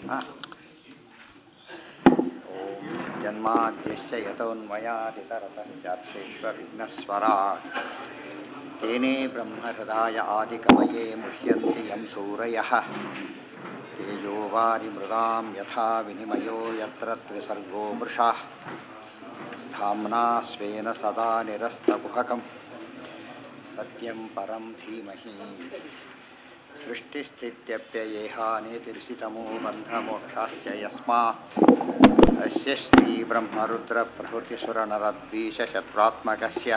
जन्माद्यस्य यतोन्मयादितरतश्चार्थेष्वविघ्नस्वराट् तेने ब्रह्महृदाय आदिकवये मुह्यन्ति यं सूरयः तेजो वारिमृदां यथा विनिमयो यत्र त्रिसर्गो मृषा धाम्ना स्वेन सदा निरस्तकुहकं सत्यं परं धीमहि सृष्टिस्थित्यप्ययेहानेतिर्षितमो बन्धमोक्षाश्च यस्मात् अस्य श्रीब्रह्मरुद्रप्रभृतिसुरनरद्वीषशत्रुरात्मकस्य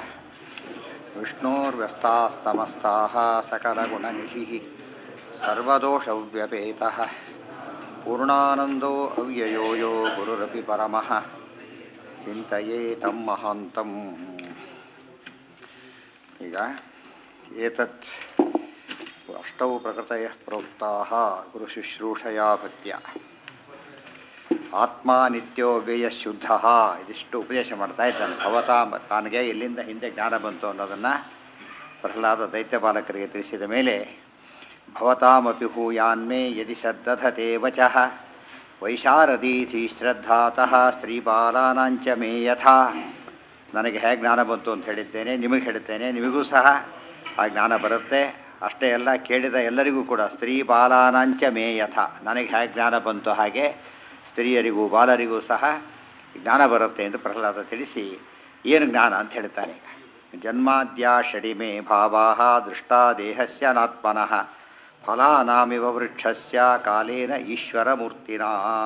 विष्णोर्व्यस्तास्तमस्ताः सकलगुणनिधिः सर्वदोषव्यपेतः पूर्णानन्दो अव्ययो यो गुरुरपि परमः ಚಿಂತೆಯೇತಂ ಮಹಾಂತಂ ಈಗ ಏತತ್ ಅಷ್ಟೌ ಪ್ರಕೃತಯ ಪ್ರೋಕ್ತಾಹ ಗುರುಶುಶ್ರೂಷಯ ಭಕ್ತಿಯ ಆತ್ಮ ನಿತ್ಯೋ ವ್ಯಯ ಶುದ್ಧ ಇದಿಷ್ಟು ಉಪದೇಶ ಮಾಡ್ತಾ ಇದ್ದಾನೆ ಭವತಾ ತಾನಿಗೆ ಎಲ್ಲಿಂದ ಹಿಂದೆ ಜ್ಞಾನ ಬಂತು ಅನ್ನೋದನ್ನು ಪ್ರಹ್ಲಾದ ದೈತ್ಯ ಬಾಲಕರಿಗೆ ತಿಳಿಸಿದ ಮೇಲೆ ಭವತಾಮಪಿ ಹೂಯಾನ್ಮೇ ಯದಿ ಸದ್ದಧತೆ ವಚಃ ವೈಶಾರದೀಧಿ ಶ್ರದ್ಧಾತಃ ಸ್ತ್ರೀಬಾಲಾನಾಂಚ ಮೇ ಯಥಾ ನನಗೆ ಹೇಗೆ ಜ್ಞಾನ ಬಂತು ಅಂತ ಹೇಳಿದ್ದೇನೆ ನಿಮಗೆ ಹೇಳ್ತೇನೆ ನಿಮಗೂ ಸಹ ಆ ಜ್ಞಾನ ಬರುತ್ತೆ ಅಷ್ಟೇ ಎಲ್ಲ ಕೇಳಿದ ಎಲ್ಲರಿಗೂ ಕೂಡ ಸ್ತ್ರೀ ಬಾಲಾನಾಂಚ ಮೇ ಯಥ ನನಗೆ ಹೇಗೆ ಜ್ಞಾನ ಬಂತು ಹಾಗೆ ಸ್ತ್ರೀಯರಿಗೂ ಬಾಲರಿಗೂ ಸಹ ಜ್ಞಾನ ಬರುತ್ತೆ ಎಂದು ಪ್ರಹ್ಲಾದ ತಿಳಿಸಿ ಏನು ಜ್ಞಾನ ಅಂತ ಹೇಳ್ತಾನೆ ಜನ್ಮಾದ್ಯ ಷಡಿಮೆ ಭಾವಾ ದೃಷ್ಟಾ ದೇಹಸ್ಯ ನಾತ್ಮನಃ ಫಲಾನಾಮಿವ ವೃಕ್ಷಸ್ಯ ಕಾಲೇನ ಈಶ್ವರಮೂರ್ತಿನ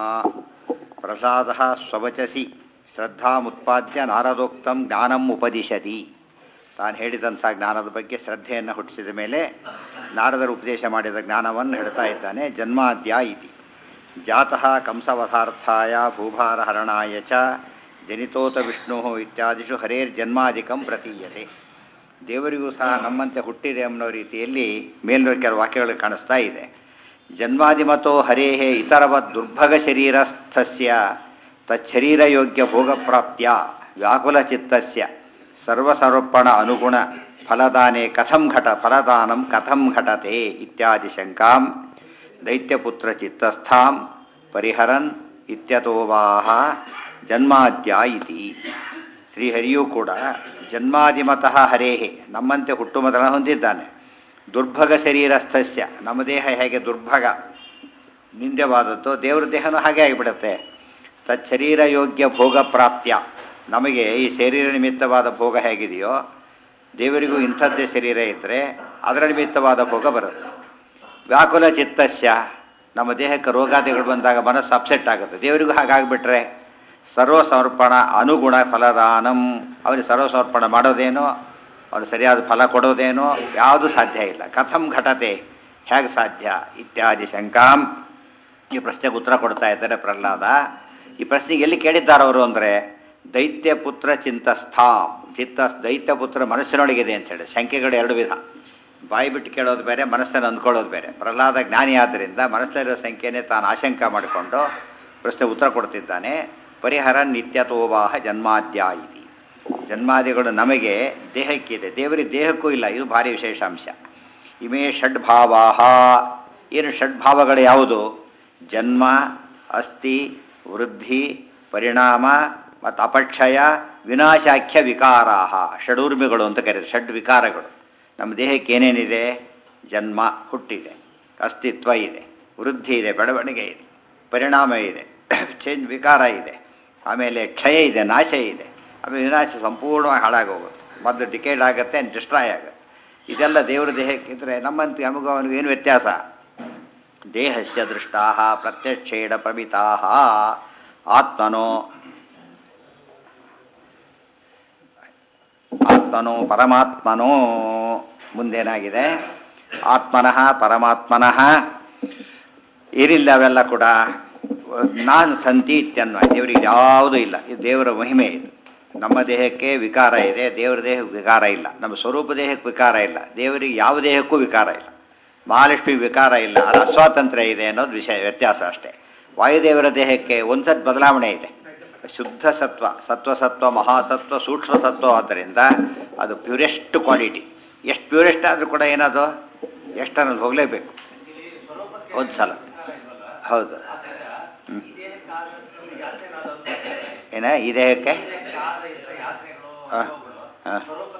ಪ್ರಸಾದ ಸ್ವವಚಸಿ ಶ್ರದ್ಧಾಮುತ್ಪಾದ್ಯ ನಾರದೋಕ್ತಂ ಜ್ಞಾನಂ ಉಪದಿಶತಿ ತಾನು ಹೇಳಿದಂಥ ಜ್ಞಾನದ ಬಗ್ಗೆ ಶ್ರದ್ಧೆಯನ್ನು ಹುಟ್ಟಿಸಿದ ಮೇಲೆ ನಾರದರು ಉಪದೇಶ ಮಾಡಿದ ಜ್ಞಾನವನ್ನು ಹೇಳ್ತಾ ಇದ್ದಾನೆ ಜನ್ಮಾದ್ಯ ಇತಿ ಜಾತಃ ಕಂಸವಧಾರ್ಥಾಯ ಭೂಭಾರಹರಣಾಯ ಚ ಜನಿತೋತ ವಿಷ್ಣು ಇತ್ಯಾದಿಷು ಹರೇರ್ಜನ್ಮಾಧಿಕಂ ಪ್ರತೀಯತೆ ದೇವರಿಗೂ ಸಹ ನಮ್ಮಂತೆ ಹುಟ್ಟಿದೆ ಅನ್ನೋ ರೀತಿಯಲ್ಲಿ ಮೇಲಿನ ಕೆಲವು ವಾಕ್ಯಗಳು ಕಾಣಿಸ್ತಾ ಇದೆ ಜನ್ಮಾದಿಮತೋ ಹರೇಹೇ ಇತರವತ್ ದುರ್ಭಗ ಶರೀರಸ್ಥಸ್ಯ ತಚ್ಛರೀರಯೋಗ್ಯ ಭೋಗಪ್ರಾಪ್ತ್ಯ ವ್ಯಾಕುಲ ಚಿತ್ತಸ್ಯ ಸರ್ವಸರ್ಪಣ ಅನುಗುಣ ಫಲದಾನೆ ಕಥಂ ಘಟ ಫಲದಾನಂ ಕಥಂ ಘಟತೆ ಇತ್ಯಾದಿ ಶಂಕಾಂ ದೈತ್ಯಪುತ್ರ ಚಿತ್ತಸ್ಥಾಂ ಪರಿಹರನ್ ಇತ್ಯತೋವಾಹ ಜನ್ಮಾದ್ಯ ಇತಿ ಶ್ರೀಹರಿಯೂ ಕೂಡ ಜನ್ಮಾದಿಮತಃ ಹರೇಹೆ ನಮ್ಮಂತೆ ಹುಟ್ಟು ಮೊದಲ ಹೊಂದಿದ್ದಾನೆ ದುರ್ಭಗ ಶರೀರಸ್ಥಸ್ಯ ನಮ್ಮ ದೇಹ ಹೇಗೆ ದುರ್ಭಗ ನಿಂದ್ಯವಾದದ್ದು ದೇವರ ದೇಹನೂ ಹಾಗೆ ಆಗಿಬಿಡುತ್ತೆ ತಚ್ಚರೀರ ಯೋಗ್ಯ ಭೋಗ ಪ್ರಾಪ್ತ್ಯ ನಮಗೆ ಈ ಶರೀರ ನಿಮಿತ್ತವಾದ ಭೋಗ ಹೇಗಿದೆಯೋ ದೇವರಿಗೂ ಇಂಥದ್ದೇ ಶರೀರ ಇದ್ದರೆ ಅದರ ನಿಮಿತ್ತವಾದ ಭೋಗ ಬರುತ್ತೆ ವ್ಯಾಕುಲ ಚಿತ್ತಸ್ಯ ನಮ್ಮ ದೇಹಕ್ಕೆ ರೋಗಾದಿಗಳು ಬಂದಾಗ ಮನಸ್ಸು ಅಪ್ಸೆಟ್ ಆಗುತ್ತೆ ದೇವರಿಗೂ ಹಾಗಾಗಿಬಿಟ್ರೆ ಸರ್ವಸಮರ್ಪಣ ಅನುಗುಣ ಫಲದಾನಂ ಅವನಿಗೆ ಸರ್ವಸಮರ್ಪಣ ಮಾಡೋದೇನೋ ಅವನು ಸರಿಯಾದ ಫಲ ಕೊಡೋದೇನೋ ಯಾವುದು ಸಾಧ್ಯ ಇಲ್ಲ ಕಥಂ ಘಟತೆ ಹೇಗೆ ಸಾಧ್ಯ ಇತ್ಯಾದಿ ಶಂಕಾಂ ಈ ಪ್ರಶ್ನೆಗೆ ಉತ್ತರ ಕೊಡ್ತಾ ಇದ್ದಾರೆ ಪ್ರಹ್ಲಾದ ಈ ಪ್ರಶ್ನೆಗೆ ಎಲ್ಲಿ ಕೇಳಿದ್ದಾರೆ ಅವರು ಅಂದರೆ ದೈತ್ಯ ಪುತ್ರ ಚಿಂತಸ್ಥಾಂ ಚಿತ್ತ ದೈತ್ಯ ಪುತ್ರ ಮನಸ್ಸಿನೊಳಗಿದೆ ಅಂತೇಳಿ ಶಂಕೆಗಳು ಎರಡು ವಿಧ ಬಾಯಿ ಬಿಟ್ಟು ಕೇಳೋದು ಬೇರೆ ಮನಸ್ಸನ್ನು ಅಂದ್ಕೊಳ್ಳೋದು ಬೇರೆ ಪ್ರಹ್ಲಾದ ಜ್ಞಾನಿ ಆದ್ದರಿಂದ ಮನಸ್ಸಲ್ಲಿರೋ ಸಂಖ್ಯೆನೇ ತಾನು ಆಶಂಕ ಮಾಡಿಕೊಂಡು ಪ್ರಶ್ನೆ ಉತ್ತರ ಕೊಡ್ತಿದ್ದಾನೆ ಪರಿಹರ ನಿತ್ಯತೋವಾಹ ಜನ್ಮಾದ್ಯ ಇತಿ ಜನ್ಮಾದಿಗಳು ನಮಗೆ ದೇಹಕ್ಕಿದೆ ದೇವರಿಗೆ ದೇಹಕ್ಕೂ ಇಲ್ಲ ಇದು ಭಾರಿ ವಿಶೇಷಾಂಶ ಇಮೇ ಷಡ್ಭಾವಾಹ ಏನು ಷಡ್ಭಾವಗಳು ಯಾವುದು ಜನ್ಮ ಅಸ್ಥಿ ವೃದ್ಧಿ ಪರಿಣಾಮ ಮತ್ತು ಅಪಕ್ಷಯ ವಿನಾಶಾಖ್ಯ ವಿಕಾರಾಹ ಷಡೂರ್ಮಿಗಳು ಅಂತ ಕರೀತಾರೆ ಷಡ್ ವಿಕಾರಗಳು ನಮ್ಮ ದೇಹಕ್ಕೆ ಏನೇನಿದೆ ಜನ್ಮ ಹುಟ್ಟಿದೆ ಅಸ್ತಿತ್ವ ಇದೆ ವೃದ್ಧಿ ಇದೆ ಬೆಳವಣಿಗೆ ಇದೆ ಪರಿಣಾಮ ಇದೆ ಚೇಂಜ್ ವಿಕಾರ ಇದೆ ಆಮೇಲೆ ಕ್ಷಯ ಇದೆ ನಾಶ ಇದೆ ಆಮೇಲೆ ವಿನಾಶ ಸಂಪೂರ್ಣವಾಗಿ ಹಾಳಾಗೋಗುತ್ತೆ ಮೊದಲು ಡಿಕೇಡ್ ಆಗುತ್ತೆ ಡಿಸ್ಟ್ರಾಯ್ ಆಗುತ್ತೆ ಇದೆಲ್ಲ ದೇವರ ದೇಹಕ್ಕಿದ್ರೆ ನಮ್ಮಂತ ನಮಗೂ ಅವನಿಗೆ ಏನು ವ್ಯತ್ಯಾಸ ದೇಹಸ್ಯ ದೃಷ್ಟಾ ಪ್ರತ್ಯಕ್ಷೇಣ ಪ್ರಮಿತಾ ಆತ್ಮನೋ ಆತ್ಮನೋ ಪರಮಾತ್ಮನೋ ಮುಂದೇನಾಗಿದೆ ಆತ್ಮನಃ ಪರಮಾತ್ಮನಃ ಏನಿಲ್ಲ ಅವೆಲ್ಲ ಕೂಡ ನಾನು ಸಂತಿ ಇತ್ಯನ್ವಯ ದೇವರಿಗೆ ಯಾವುದೂ ಇಲ್ಲ ಇದು ದೇವರ ಮಹಿಮೆ ಇದು ನಮ್ಮ ದೇಹಕ್ಕೆ ವಿಕಾರ ಇದೆ ದೇವರ ದೇಹಕ್ಕೆ ವಿಕಾರ ಇಲ್ಲ ನಮ್ಮ ಸ್ವರೂಪ ದೇಹಕ್ಕೆ ವಿಕಾರ ಇಲ್ಲ ದೇವರಿಗೆ ಯಾವ ದೇಹಕ್ಕೂ ವಿಕಾರ ಇಲ್ಲ ಮಹಾಲಕ್ಷ್ಮಿಗೆ ವಿಕಾರ ಇಲ್ಲ ಅದು ಅಸ್ವಾತಂತ್ರ್ಯ ಇದೆ ಅನ್ನೋದು ವಿಷಯ ವ್ಯತ್ಯಾಸ ಅಷ್ಟೇ ವಾಯುದೇವರ ದೇಹಕ್ಕೆ ಒಂದ್ಸತ್ ಬದಲಾವಣೆ ಇದೆ ಶುದ್ಧ ಸತ್ವ ಸತ್ವಸತ್ವ ಮಹಾಸತ್ವ ಸೂಕ್ಷ್ಮ ಸತ್ವ ಆದ್ದರಿಂದ ಅದು ಪ್ಯೂರೆಸ್ಟ್ ಕ್ವಾಲಿಟಿ ಎಷ್ಟು ಪ್ಯೂರೆಸ್ಟ್ ಆದರೂ ಕೂಡ ಏನದು ಎಷ್ಟು ಅನ್ನೋದು ಹೋಗಲೇಬೇಕು ಒಂದು ಸಲ ಹೌದು ಹ್ಞೂ ಏನ ಈ ದೇಹಕ್ಕೆ ಹಾಂ ಹಾಂ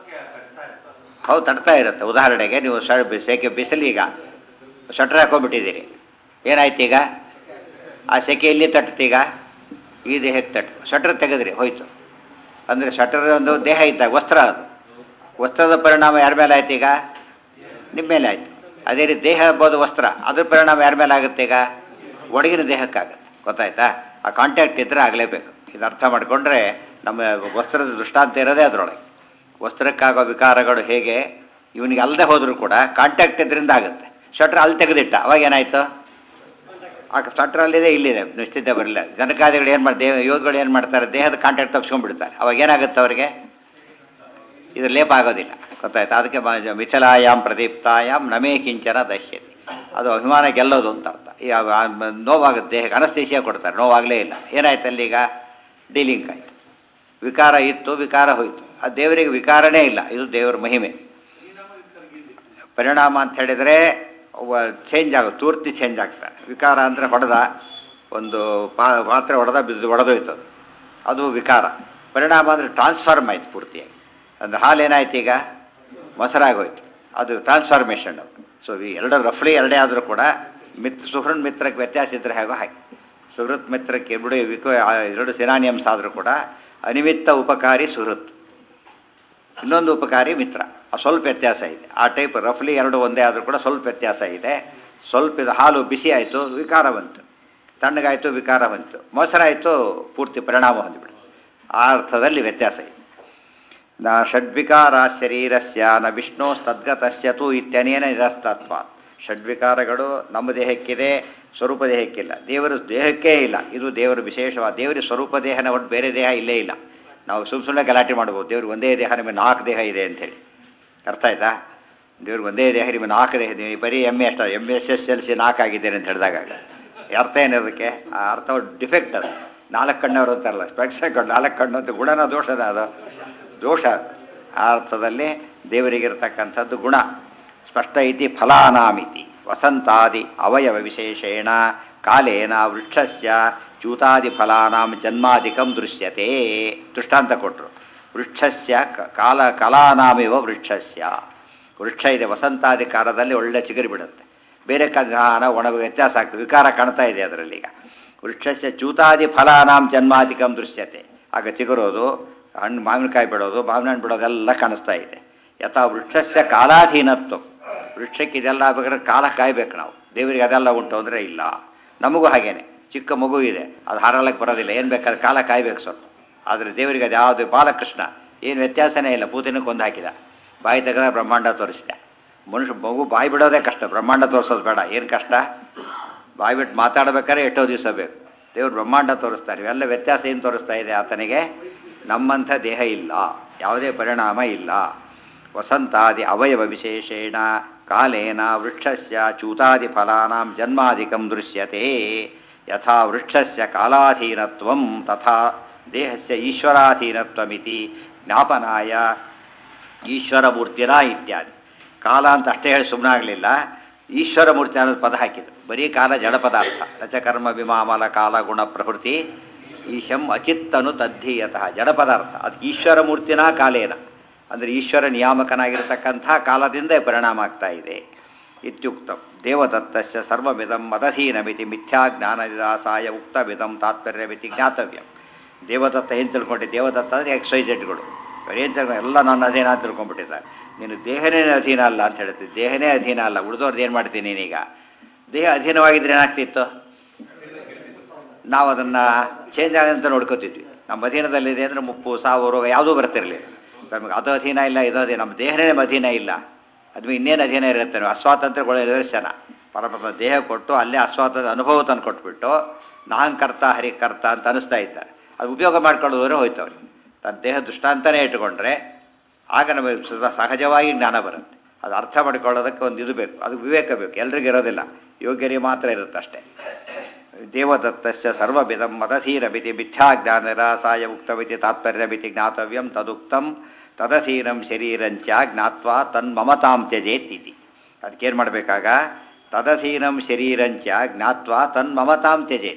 ಹೌದು ತಡ್ತಾ ಇರುತ್ತೆ ಉದಾಹರಣೆಗೆ ನೀವು ಶ ಸೆಕೆ ಬಿಸಿಲೀಗ ಶಟ್ರ್ ಹಾಕೊಂಡ್ಬಿಟ್ಟಿದ್ದೀರಿ ಏನಾಯ್ತು ಈಗ ಆ ಸೆಕೆ ಎಲ್ಲಿ ತಟ್ಟುತ್ತೀಗ ಈ ದೇಹಕ್ಕೆ ತಟ್ಟು ಶಟ್ರ್ ತೆಗೆದ್ರಿ ಹೋಯ್ತು ಅಂದರೆ ಶಟ್ರ್ ಒಂದು ದೇಹ ಇದ್ದಾಗ ವಸ್ತ್ರ ಅದು ವಸ್ತ್ರದ ಪರಿಣಾಮ ಯಾರ ಮೇಲೆ ಆಯ್ತು ಈಗ ನಿಮ್ಮ ಮೇಲೆ ಆಯಿತು ಅದೇ ರೀತಿ ದೇಹ ಎಂಬುದು ವಸ್ತ್ರ ಅದ್ರ ಪರಿಣಾಮ ಯಾರ ಮೇಲೆ ಆಗುತ್ತೆ ಈಗ ಒಳಗಿನ ದೇಹಕ್ಕಾಗತ್ತೆ ಗೊತ್ತಾಯ್ತಾ ಆ ಕಾಂಟ್ಯಾಕ್ಟ್ ಇದ್ದರೆ ಆಗಲೇಬೇಕು ಇದು ಅರ್ಥ ಮಾಡಿಕೊಂಡ್ರೆ ನಮ್ಮ ವಸ್ತ್ರದ ದೃಷ್ಟಾಂತ ಇರೋದೇ ಅದರೊಳಗೆ ವಸ್ತ್ರಕ್ಕಾಗೋ ವಿಕಾರಗಳು ಹೇಗೆ ಇವನಿಗೆ ಅಲ್ಲದೆ ಹೋದರೂ ಕೂಡ ಕಾಂಟ್ಯಾಕ್ಟ್ ಇದರಿಂದ ಆಗುತ್ತೆ ಶಟ್ರ್ ಅಲ್ಲಿ ತೆಗೆದಿಟ್ಟ ಅವಾಗ ಏನಾಯಿತು ಆ ಶಟ್ರಲ್ಲಿದೆ ಇಲ್ಲಿದೆ ನಿಶ್ಚಿತ ಬರಲಿಲ್ಲ ಜನಕಾದಿಗಳು ಏನು ಮಾಡಿ ದೇಹ ಯೋಗಿಗಳು ಏನು ಮಾಡ್ತಾರೆ ದೇಹದ ಕಾಂಟ್ಯಾಕ್ಟ್ ತಪ್ಸ್ಕೊಂಡ್ಬಿಡ್ತಾರೆ ಅವಾಗ ಏನಾಗುತ್ತೆ ಅವರಿಗೆ ಇದು ಲೇಪ ಆಗೋದಿಲ್ಲ ಗೊತ್ತಾಯ್ತು ಅದಕ್ಕೆ ಮ- ಮಿಥಿಲಾಯಾಮ್ ಪ್ರದೀಪ್ತಾಯಾಮ್ ನಮೇ ಕಿಂಚನ ದಹ್ಯತೆ ಅದು ಅಭಿಮಾನ ಗೆಲ್ಲೋದು ಅಂತ ಅರ್ಥ ಈ ಆ- ಆ ಮ- ನೋವಾಗುತ್ತೆ ದೇಹಕ್ಕೆ ಅನಸ್ತೇಶಿಯ ಕೊಡ್ತಾರೆ ನೋವಾಗಲೇ ಇಲ್ಲ ಏನಾಯ್ತು ಅಲ್ಲೀಗ ಡೀಲಿಂಕ್ ಆಯಿತು ವಿಕಾರ ಇತ್ತು ವಿಕಾರ ಹೋಯಿತು ಆ ದೇವರಿಗೆ ವಿಕಾರನೇ ಇಲ್ಲ ಇದು ದೇವರ ಮಹಿಮೆ ಪರಿಣಾಮ ಅಂತ ಹೇಳಿದರೆ ಚೇಂಜ್ ಆಗುತ್ತೆ ಪೂರ್ತಿ ಚೇಂಜ್ ಆಗ್ತಾರೆ ವಿಕಾರ ಅಂದರೆ ಹೊಡೆದ ಒಂದು ಪಾ ಪಾತ್ರೆ ಹೊಡೆದ ಬಿದ್ದು ಹೊಡೆದೋಯ್ತು ಅದು ಅದು ವಿಕಾರ ಪರಿಣಾಮ ಅಂದರೆ ಟ್ರಾನ್ಸ್ಫಾರ್ಮ್ ಆಯ್ತು ಪೂರ್ತಿಯಾಗಿ ಅಂದರೆ ಹಾಲು ಏನಾಯ್ತು ಈಗ ಮೊಸರಾಗೋಯ್ತು ಅದು ಟ್ರಾನ್ಸ್ಫಾರ್ಮೇಷನ್ ಅದು ಸೊ ಈ ಎರಡು ರಫ್ಲಿ ಎರಡೇ ಆದರೂ ಕೂಡ ಮಿತ್ ಸುಹೃನ್ ಮಿತ್ರಕ್ಕೆ ವ್ಯತ್ಯಾಸ ಇದ್ದರೆ ಹೇಗೋ ಹಾಗೆ ಸುಹೃತ್ ಮಿತ್ರಕ್ಕೆ ಎರಡು ವಿಕ ಆ ಎರಡು ಸಿನಾನಿಯಮ್ಸ್ ಆದರೂ ಕೂಡ ಅನಿಮಿತ್ತ ಉಪಕಾರಿ ಸುಹೃತ್ ಇನ್ನೊಂದು ಉಪಕಾರಿ ಮಿತ್ರ ಆ ಸ್ವಲ್ಪ ವ್ಯತ್ಯಾಸ ಇದೆ ಆ ಟೈಪ್ ರಫ್ಲಿ ಎರಡು ಒಂದೇ ಆದರೂ ಕೂಡ ಸ್ವಲ್ಪ ವ್ಯತ್ಯಾಸ ಇದೆ ಸ್ವಲ್ಪ ಇದು ಹಾಲು ಬಿಸಿ ಆಯಿತು ವಿಕಾರ ಬಂತು ತಣ್ಣಗಾಯಿತು ವಿಕಾರ ಬಂತು ಮೊಸರಾಯಿತು ಪೂರ್ತಿ ಪರಿಣಾಮ ಹೊಂದಿಬಿಡು ಆ ಅರ್ಥದಲ್ಲಿ ವ್ಯತ್ಯಾಸ ಇದೆ ನ ಷಡ್ವಿಕಾರ ಶರೀರಸ್ಯ ನ ವಿಷ್ಣು ತದ್ಗತಸ್ಯ ತು ಇತ್ಯನೇನ ನಿರಸ್ತತ್ವಾತ್ ಷಡ್ವಿಕಾರಗಳು ನಮ್ಮ ದೇಹಕ್ಕಿದೆ ಸ್ವರೂಪ ದೇಹಕ್ಕಿಲ್ಲ ದೇವರ ದೇಹಕ್ಕೇ ಇಲ್ಲ ಇದು ದೇವರ ವಿಶೇಷವಾದ ದೇವರ ಸ್ವರೂಪ ದೇಹನ ಒಟ್ಟು ಬೇರೆ ದೇಹ ಇಲ್ಲೇ ಇಲ್ಲ ನಾವು ಸುಮ್ಮ ಸುಮ್ಮನೆ ಗಲಾಟೆ ಮಾಡ್ಬೋದು ದೇವ್ರಿಗೆ ಒಂದೇ ದೇಹ ನಿಮಗೆ ನಾಲ್ಕು ದೇಹ ಇದೆ ಅಂಥೇಳಿ ಅರ್ಥ ಆಯ್ತಾ ದೇವ್ರಿಗೆ ಒಂದೇ ದೇಹ ನಿಮಗೆ ನಾಲ್ಕು ದೇಹ ನೀವು ಬರೀ ಎಮ್ ಎ ಅಷ್ಟ M S S L C ನಾಲ್ಕು ಆಗಿದ್ದೇನೆ ಅಂತ ಹೇಳಿದಾಗ ಅರ್ಥ ಏನಿರೋದಕ್ಕೆ ಆ ಅರ್ಥ ಡಿಫೆಕ್ಟ್ ಅದು ನಾಲ್ಕು ಕಣ್ಣವರು ಅಂತಾರಲ್ಲ ಸ್ಪೆಕ್ಸ್ ಹಾಕೊಂಡು ನಾಲ್ಕು ಕಣ್ಣು ಅಂತ ಗುಣನ ದೋಷದ ಅದು ದೋಷ ಅದು ಆ ಅರ್ಥದಲ್ಲಿ ದೇವರಿಗಿರ್ತಕ್ಕಂಥದ್ದು ಗುಣ ಸ್ಪಷ್ಟ ಇತಿ ಫಲಾನಾಮಿತಿ ವಸಂತಾದಿ ಅವಯವ ವಿಶೇಷೇಣ ಕಾಲೇನ ವೃಕ್ಷಸ್ಯ ಚ್ಯೂತಾದಿ ಫಲಾನಾಂ ಜನ್ಮಾಧಿಕಂ ದೃಶ್ಯತೆ ದೃಷ್ಟಾಂತ ಕೊಟ್ಟರು ವೃಕ್ಷಸ್ಯ ಕ- ಕಾಲ ಕಲಾನಾಮಿವ ವೃಕ್ಷಸ್ಯ ವೃಕ್ಷ ಇದೆ ವಸಂತಾದಿ ಕಾಲದಲ್ಲಿ ಒಳ್ಳೆ ಚಿಗುರಿ ಬಿಡುತ್ತೆ ಬೇರೆ ಕಾಲ ಒಣಗು ವ್ಯತ್ಯಾಸ ಆಗ್ತದೆ ವಿಕಾರ ಕಾಣ್ತಾ ಇದೆ ಅದರಲ್ಲಿ ಈಗ ವೃಕ್ಷಸ್ಯ ಚ್ಯೂತಾದಿ ಫಲಾನಾಂ ಜನ್ಮಾಧಿಕಂ ದೃಶ್ಯತೆ ಆಗ ಚಿಗುರೋದು ಹಣ್ಣು ಮಾವಿನಕಾಯಿ ಬಿಡೋದು ಮಾವಿನ ಹಣ್ಣು ಬಿಡೋದೆಲ್ಲ ಕಾಣಿಸ್ತಾ ಇದೆ ಯಥಾ ವೃಕ್ಷಸ್ಯ ಕಾಲಾಧೀನತ್ವ ವೃಕ್ಷಕ್ಕೆ ಇದೆಲ್ಲ ಬೇಕಾದ್ರೆ ಕಾಲ ಕಾಯ್ಬೇಕು ನಾವು ದೇವರಿಗೆ ಅದೆಲ್ಲ ಉಂಟು ಅಂದರೆ ಇಲ್ಲ ನಮಗೂ ಹಾಗೇನೆ ಚಿಕ್ಕ ಮಗು ಇದೆ ಅದು ಹಾರಲಕ್ಕೆ ಬರೋದಿಲ್ಲ ಏನು ಬೇಕಾದ್ರೆ ಕಾಲ ಕಾಯ್ಬೇಕು ಸ್ವಲ್ಪ ಆದರೆ ದೇವರಿಗೆ ಅದು ಯಾವುದು ಬಾಲಕೃಷ್ಣ ಏನು ವ್ಯತ್ಯಾಸನೇ ಇಲ್ಲ ಪೂತಿನಕ್ಕೆ ಒಂದು ಹಾಕಿದ ಬಾಯಿ ತೆಗೆದ ಬ್ರಹ್ಮಾಂಡ ತೋರಿಸಿದ ಮನುಷ್ಯ ಮಗು ಬಾಯಿ ಬಿಡೋದೇ ಕಷ್ಟ ಬ್ರಹ್ಮಾಂಡ ತೋರಿಸೋದು ಬೇಡ ಏನು ಕಷ್ಟ ಬಾಯಿ ಬಿಟ್ಟು ಮಾತಾಡ್ಬೇಕಾದ್ರೆ ಎಷ್ಟೋ ದಿವಸ ಬೇಕು ದೇವ್ರು ಬ್ರಹ್ಮಾಂಡ ತೋರಿಸ್ತಾರೆ ಇವೆಲ್ಲ ವ್ಯತ್ಯಾಸ ಏನು ತೋರಿಸ್ತಾ ಇದೆ ಆತನಿಗೆ ನಮ್ಮಂಥ ದೇಹ ಇಲ್ಲ ಯಾವುದೇ ಪರಿಣಾಮ ಇಲ್ಲ ವಸಂತಾದಿ ಅವಯವ ವಿಶೇಷೇಣ ಕಾಲೇನ ವೃಕ್ಷಸ್ಯ ಚ್ಯೂತಾದಿ ಫಲಾನಾಂ ಜನ್ಮಾಧಿಕಂ ದೃಶ್ಯತೆ ಯಥಾ ವೃಕ್ಷಸ್ಯ ಕಾಲಾಧೀನತ್ವಂ ತಥಾ ದೇಹಸ್ಯ ಈಶ್ವರಾಧೀನತ್ವಮಿತಿ ಜ್ಞಾಪನಾಯ ಈಶ್ವರ ಮೂರ್ತಿರ ಇತ್ಯಾದಿ ಕಾಲ ಅಂತ ಅಷ್ಟೇ ಹೇಳಿ ಸುಮ್ಮನಾಗಲಿಲ್ಲ ಈಶ್ವರ ಮೂರ್ತಿ ಅನ್ನೋದು ಪದ ಹಾಕಿದ್ರು ಬರೀ ಕಾಲ ಜಡ ಪದಾರ್ಥ ರಚಕರ್ಮ ವಿಮಾಮಲ ಕಾಲ ಗುಣ ಪ್ರಕೃತಿ ಈಶಂ ಅಚಿತ್ತನು ತದ್ಧೀಯತಃ ಜಡ ಪದಾರ್ಥ ಅದು ಈಶ್ವರ ಮೂರ್ತಿನ ಕಾಲೇನ ಅಂದರೆ ಈಶ್ವರ ನಿಯಾಮಕನಾಗಿರ್ತಕ್ಕಂಥ ಕಾಲದಿಂದ ಪರಿಣಾಮ ಆಗ್ತಾ ಇದೆ ಇತ್ಯುಕ್ತ ದೇವದತ್ತಸ್ಯ ಸರ್ವಮಿದಂ ಮದಧೀನಮಿತಿ ಮಿಥ್ಯಾ ಜ್ಞಾನ ನಿರಾಸಾಯ ಉಕ್ತವಿದಂ ತಾತ್ಪರ್ಯಮಿತಿ ಜ್ಞಾತವ್ಯಂ ದೇವದತ್ತ ಏನು ತಿಳ್ಕೊಂಡೆ ದೇವದತ್ತ ಅಂದರೆ ಎಕ್ಸ್ ವೈ ಜೆಡ್ಗಳು ಏನು ತಿಳ್ಕೊಂಡು ಎಲ್ಲ ನನ್ನ ಅಧೀನ ಅಂತ ತಿಳ್ಕೊಂಡ್ಬಿಟ್ಟಿದ್ದಾರೆ ನೀನು ದೇಹನೇ ಅಧೀನ ಅಲ್ಲ ಅಂತ ಹೇಳ್ತೀವಿ ದೇಹನೇ ಅಧೀನ ಅಲ್ಲ ಉಳಿದವ್ರದ್ದು ಏನು ಮಾಡ್ತೀನಿ ನೀನೀಗ ದೇಹ ಅಧೀನವಾಗಿದ್ರೆ ಏನಾಗ್ತಿತ್ತು ನಾವು ಅದನ್ನು ಚೇಂಜ್ ಆಗಂತ ನೋಡ್ಕೋತಿದ್ವಿ ನಮ್ಮ ಅಧೀನದಲ್ಲಿದೆ ಅಂದರೆ ಮುಪ್ಪು ಸಾವು ರೋಗ ಯಾವುದೂ ಬರ್ತಿರಲಿಲ್ಲ ನಮಗೆ ಅದು ಅಧೀನ ಇಲ್ಲ ಇದು ಅಧೀನ ನಮ್ಮ ದೇಹನೇ ನಮ್ಮ ಅಧೀನ ಇಲ್ಲ ಅದು ಇನ್ನೇನು ಅಧೀನ ಇರುತ್ತೆ ನಾವು ಅಸ್ವಾತಂತ್ರ್ಯಗಳ ನಿದರ್ಶನ ಪರಮಾತ್ಮ ದೇಹ ಕೊಟ್ಟು ಅಲ್ಲೇ ಅಸ್ವಾತಂತ್ರ್ಯ ಅನುಭವ ತಂದು ಕೊಟ್ಬಿಟ್ಟು ನಾನ್ ಕರ್ತ ಹರಿ ಕರ್ತ ಅಂತ ಅನಿಸ್ತಾ ಇದ್ದಾರೆ ಅದು ಉಪಯೋಗ ಮಾಡ್ಕೊಳ್ಳೋದ್ರೆ ಹೋಯ್ತು ಅವ್ರಿಗೆ ತನ್ನ ದೇಹ ದೃಷ್ಟಾಂತನೇ ಇಟ್ಕೊಂಡ್ರೆ ಆಗ ನಮಗೆ ಸದಾ ಸಹಜವಾಗಿ ಜ್ಞಾನ ಬರುತ್ತೆ ಅದು ಅರ್ಥ ಮಾಡ್ಕೊಳ್ಳೋದಕ್ಕೆ ಒಂದು ಇದು ಬೇಕು ಅದು ವಿವೇಕ ಬೇಕು ಎಲ್ರಿಗೂ ಇರೋದಿಲ್ಲ ಯೋಗ್ಯರಿಗೆ ಮಾತ್ರ ಇರುತ್ತೆ ಅಷ್ಟೇ ದೇವದತ್ತಸ್ಯ ಸರ್ವವಿಧಂ ಮದಧೀರಮಿತಿ ಮಿಥ್ಯಾಜ್ಞಾನ ನಿರಾಸಾಯ ಉಕ್ತಮಿತಿ ತಾತ್ಪರ್ಯಮಿತಿ ಜ್ಞಾತವ್ಯಂ ತದುಕ್ತಂ ತದಧೀನಂ ಶರೀರಂಚ ಜ್ಞಾತ್ವಾ ತನ್ಮಮತಾಂ ತ್ಯಜೇತ್ತಿತಿ ಅದಕ್ಕೇನು ಮಾಡಬೇಕಾಗ ತದಧೀನಂ ಶರೀರಂಚ ಜ್ಞಾತ್ವಾ ತನ್ಮಮತಾಂ ತ್ಯಜೇತ್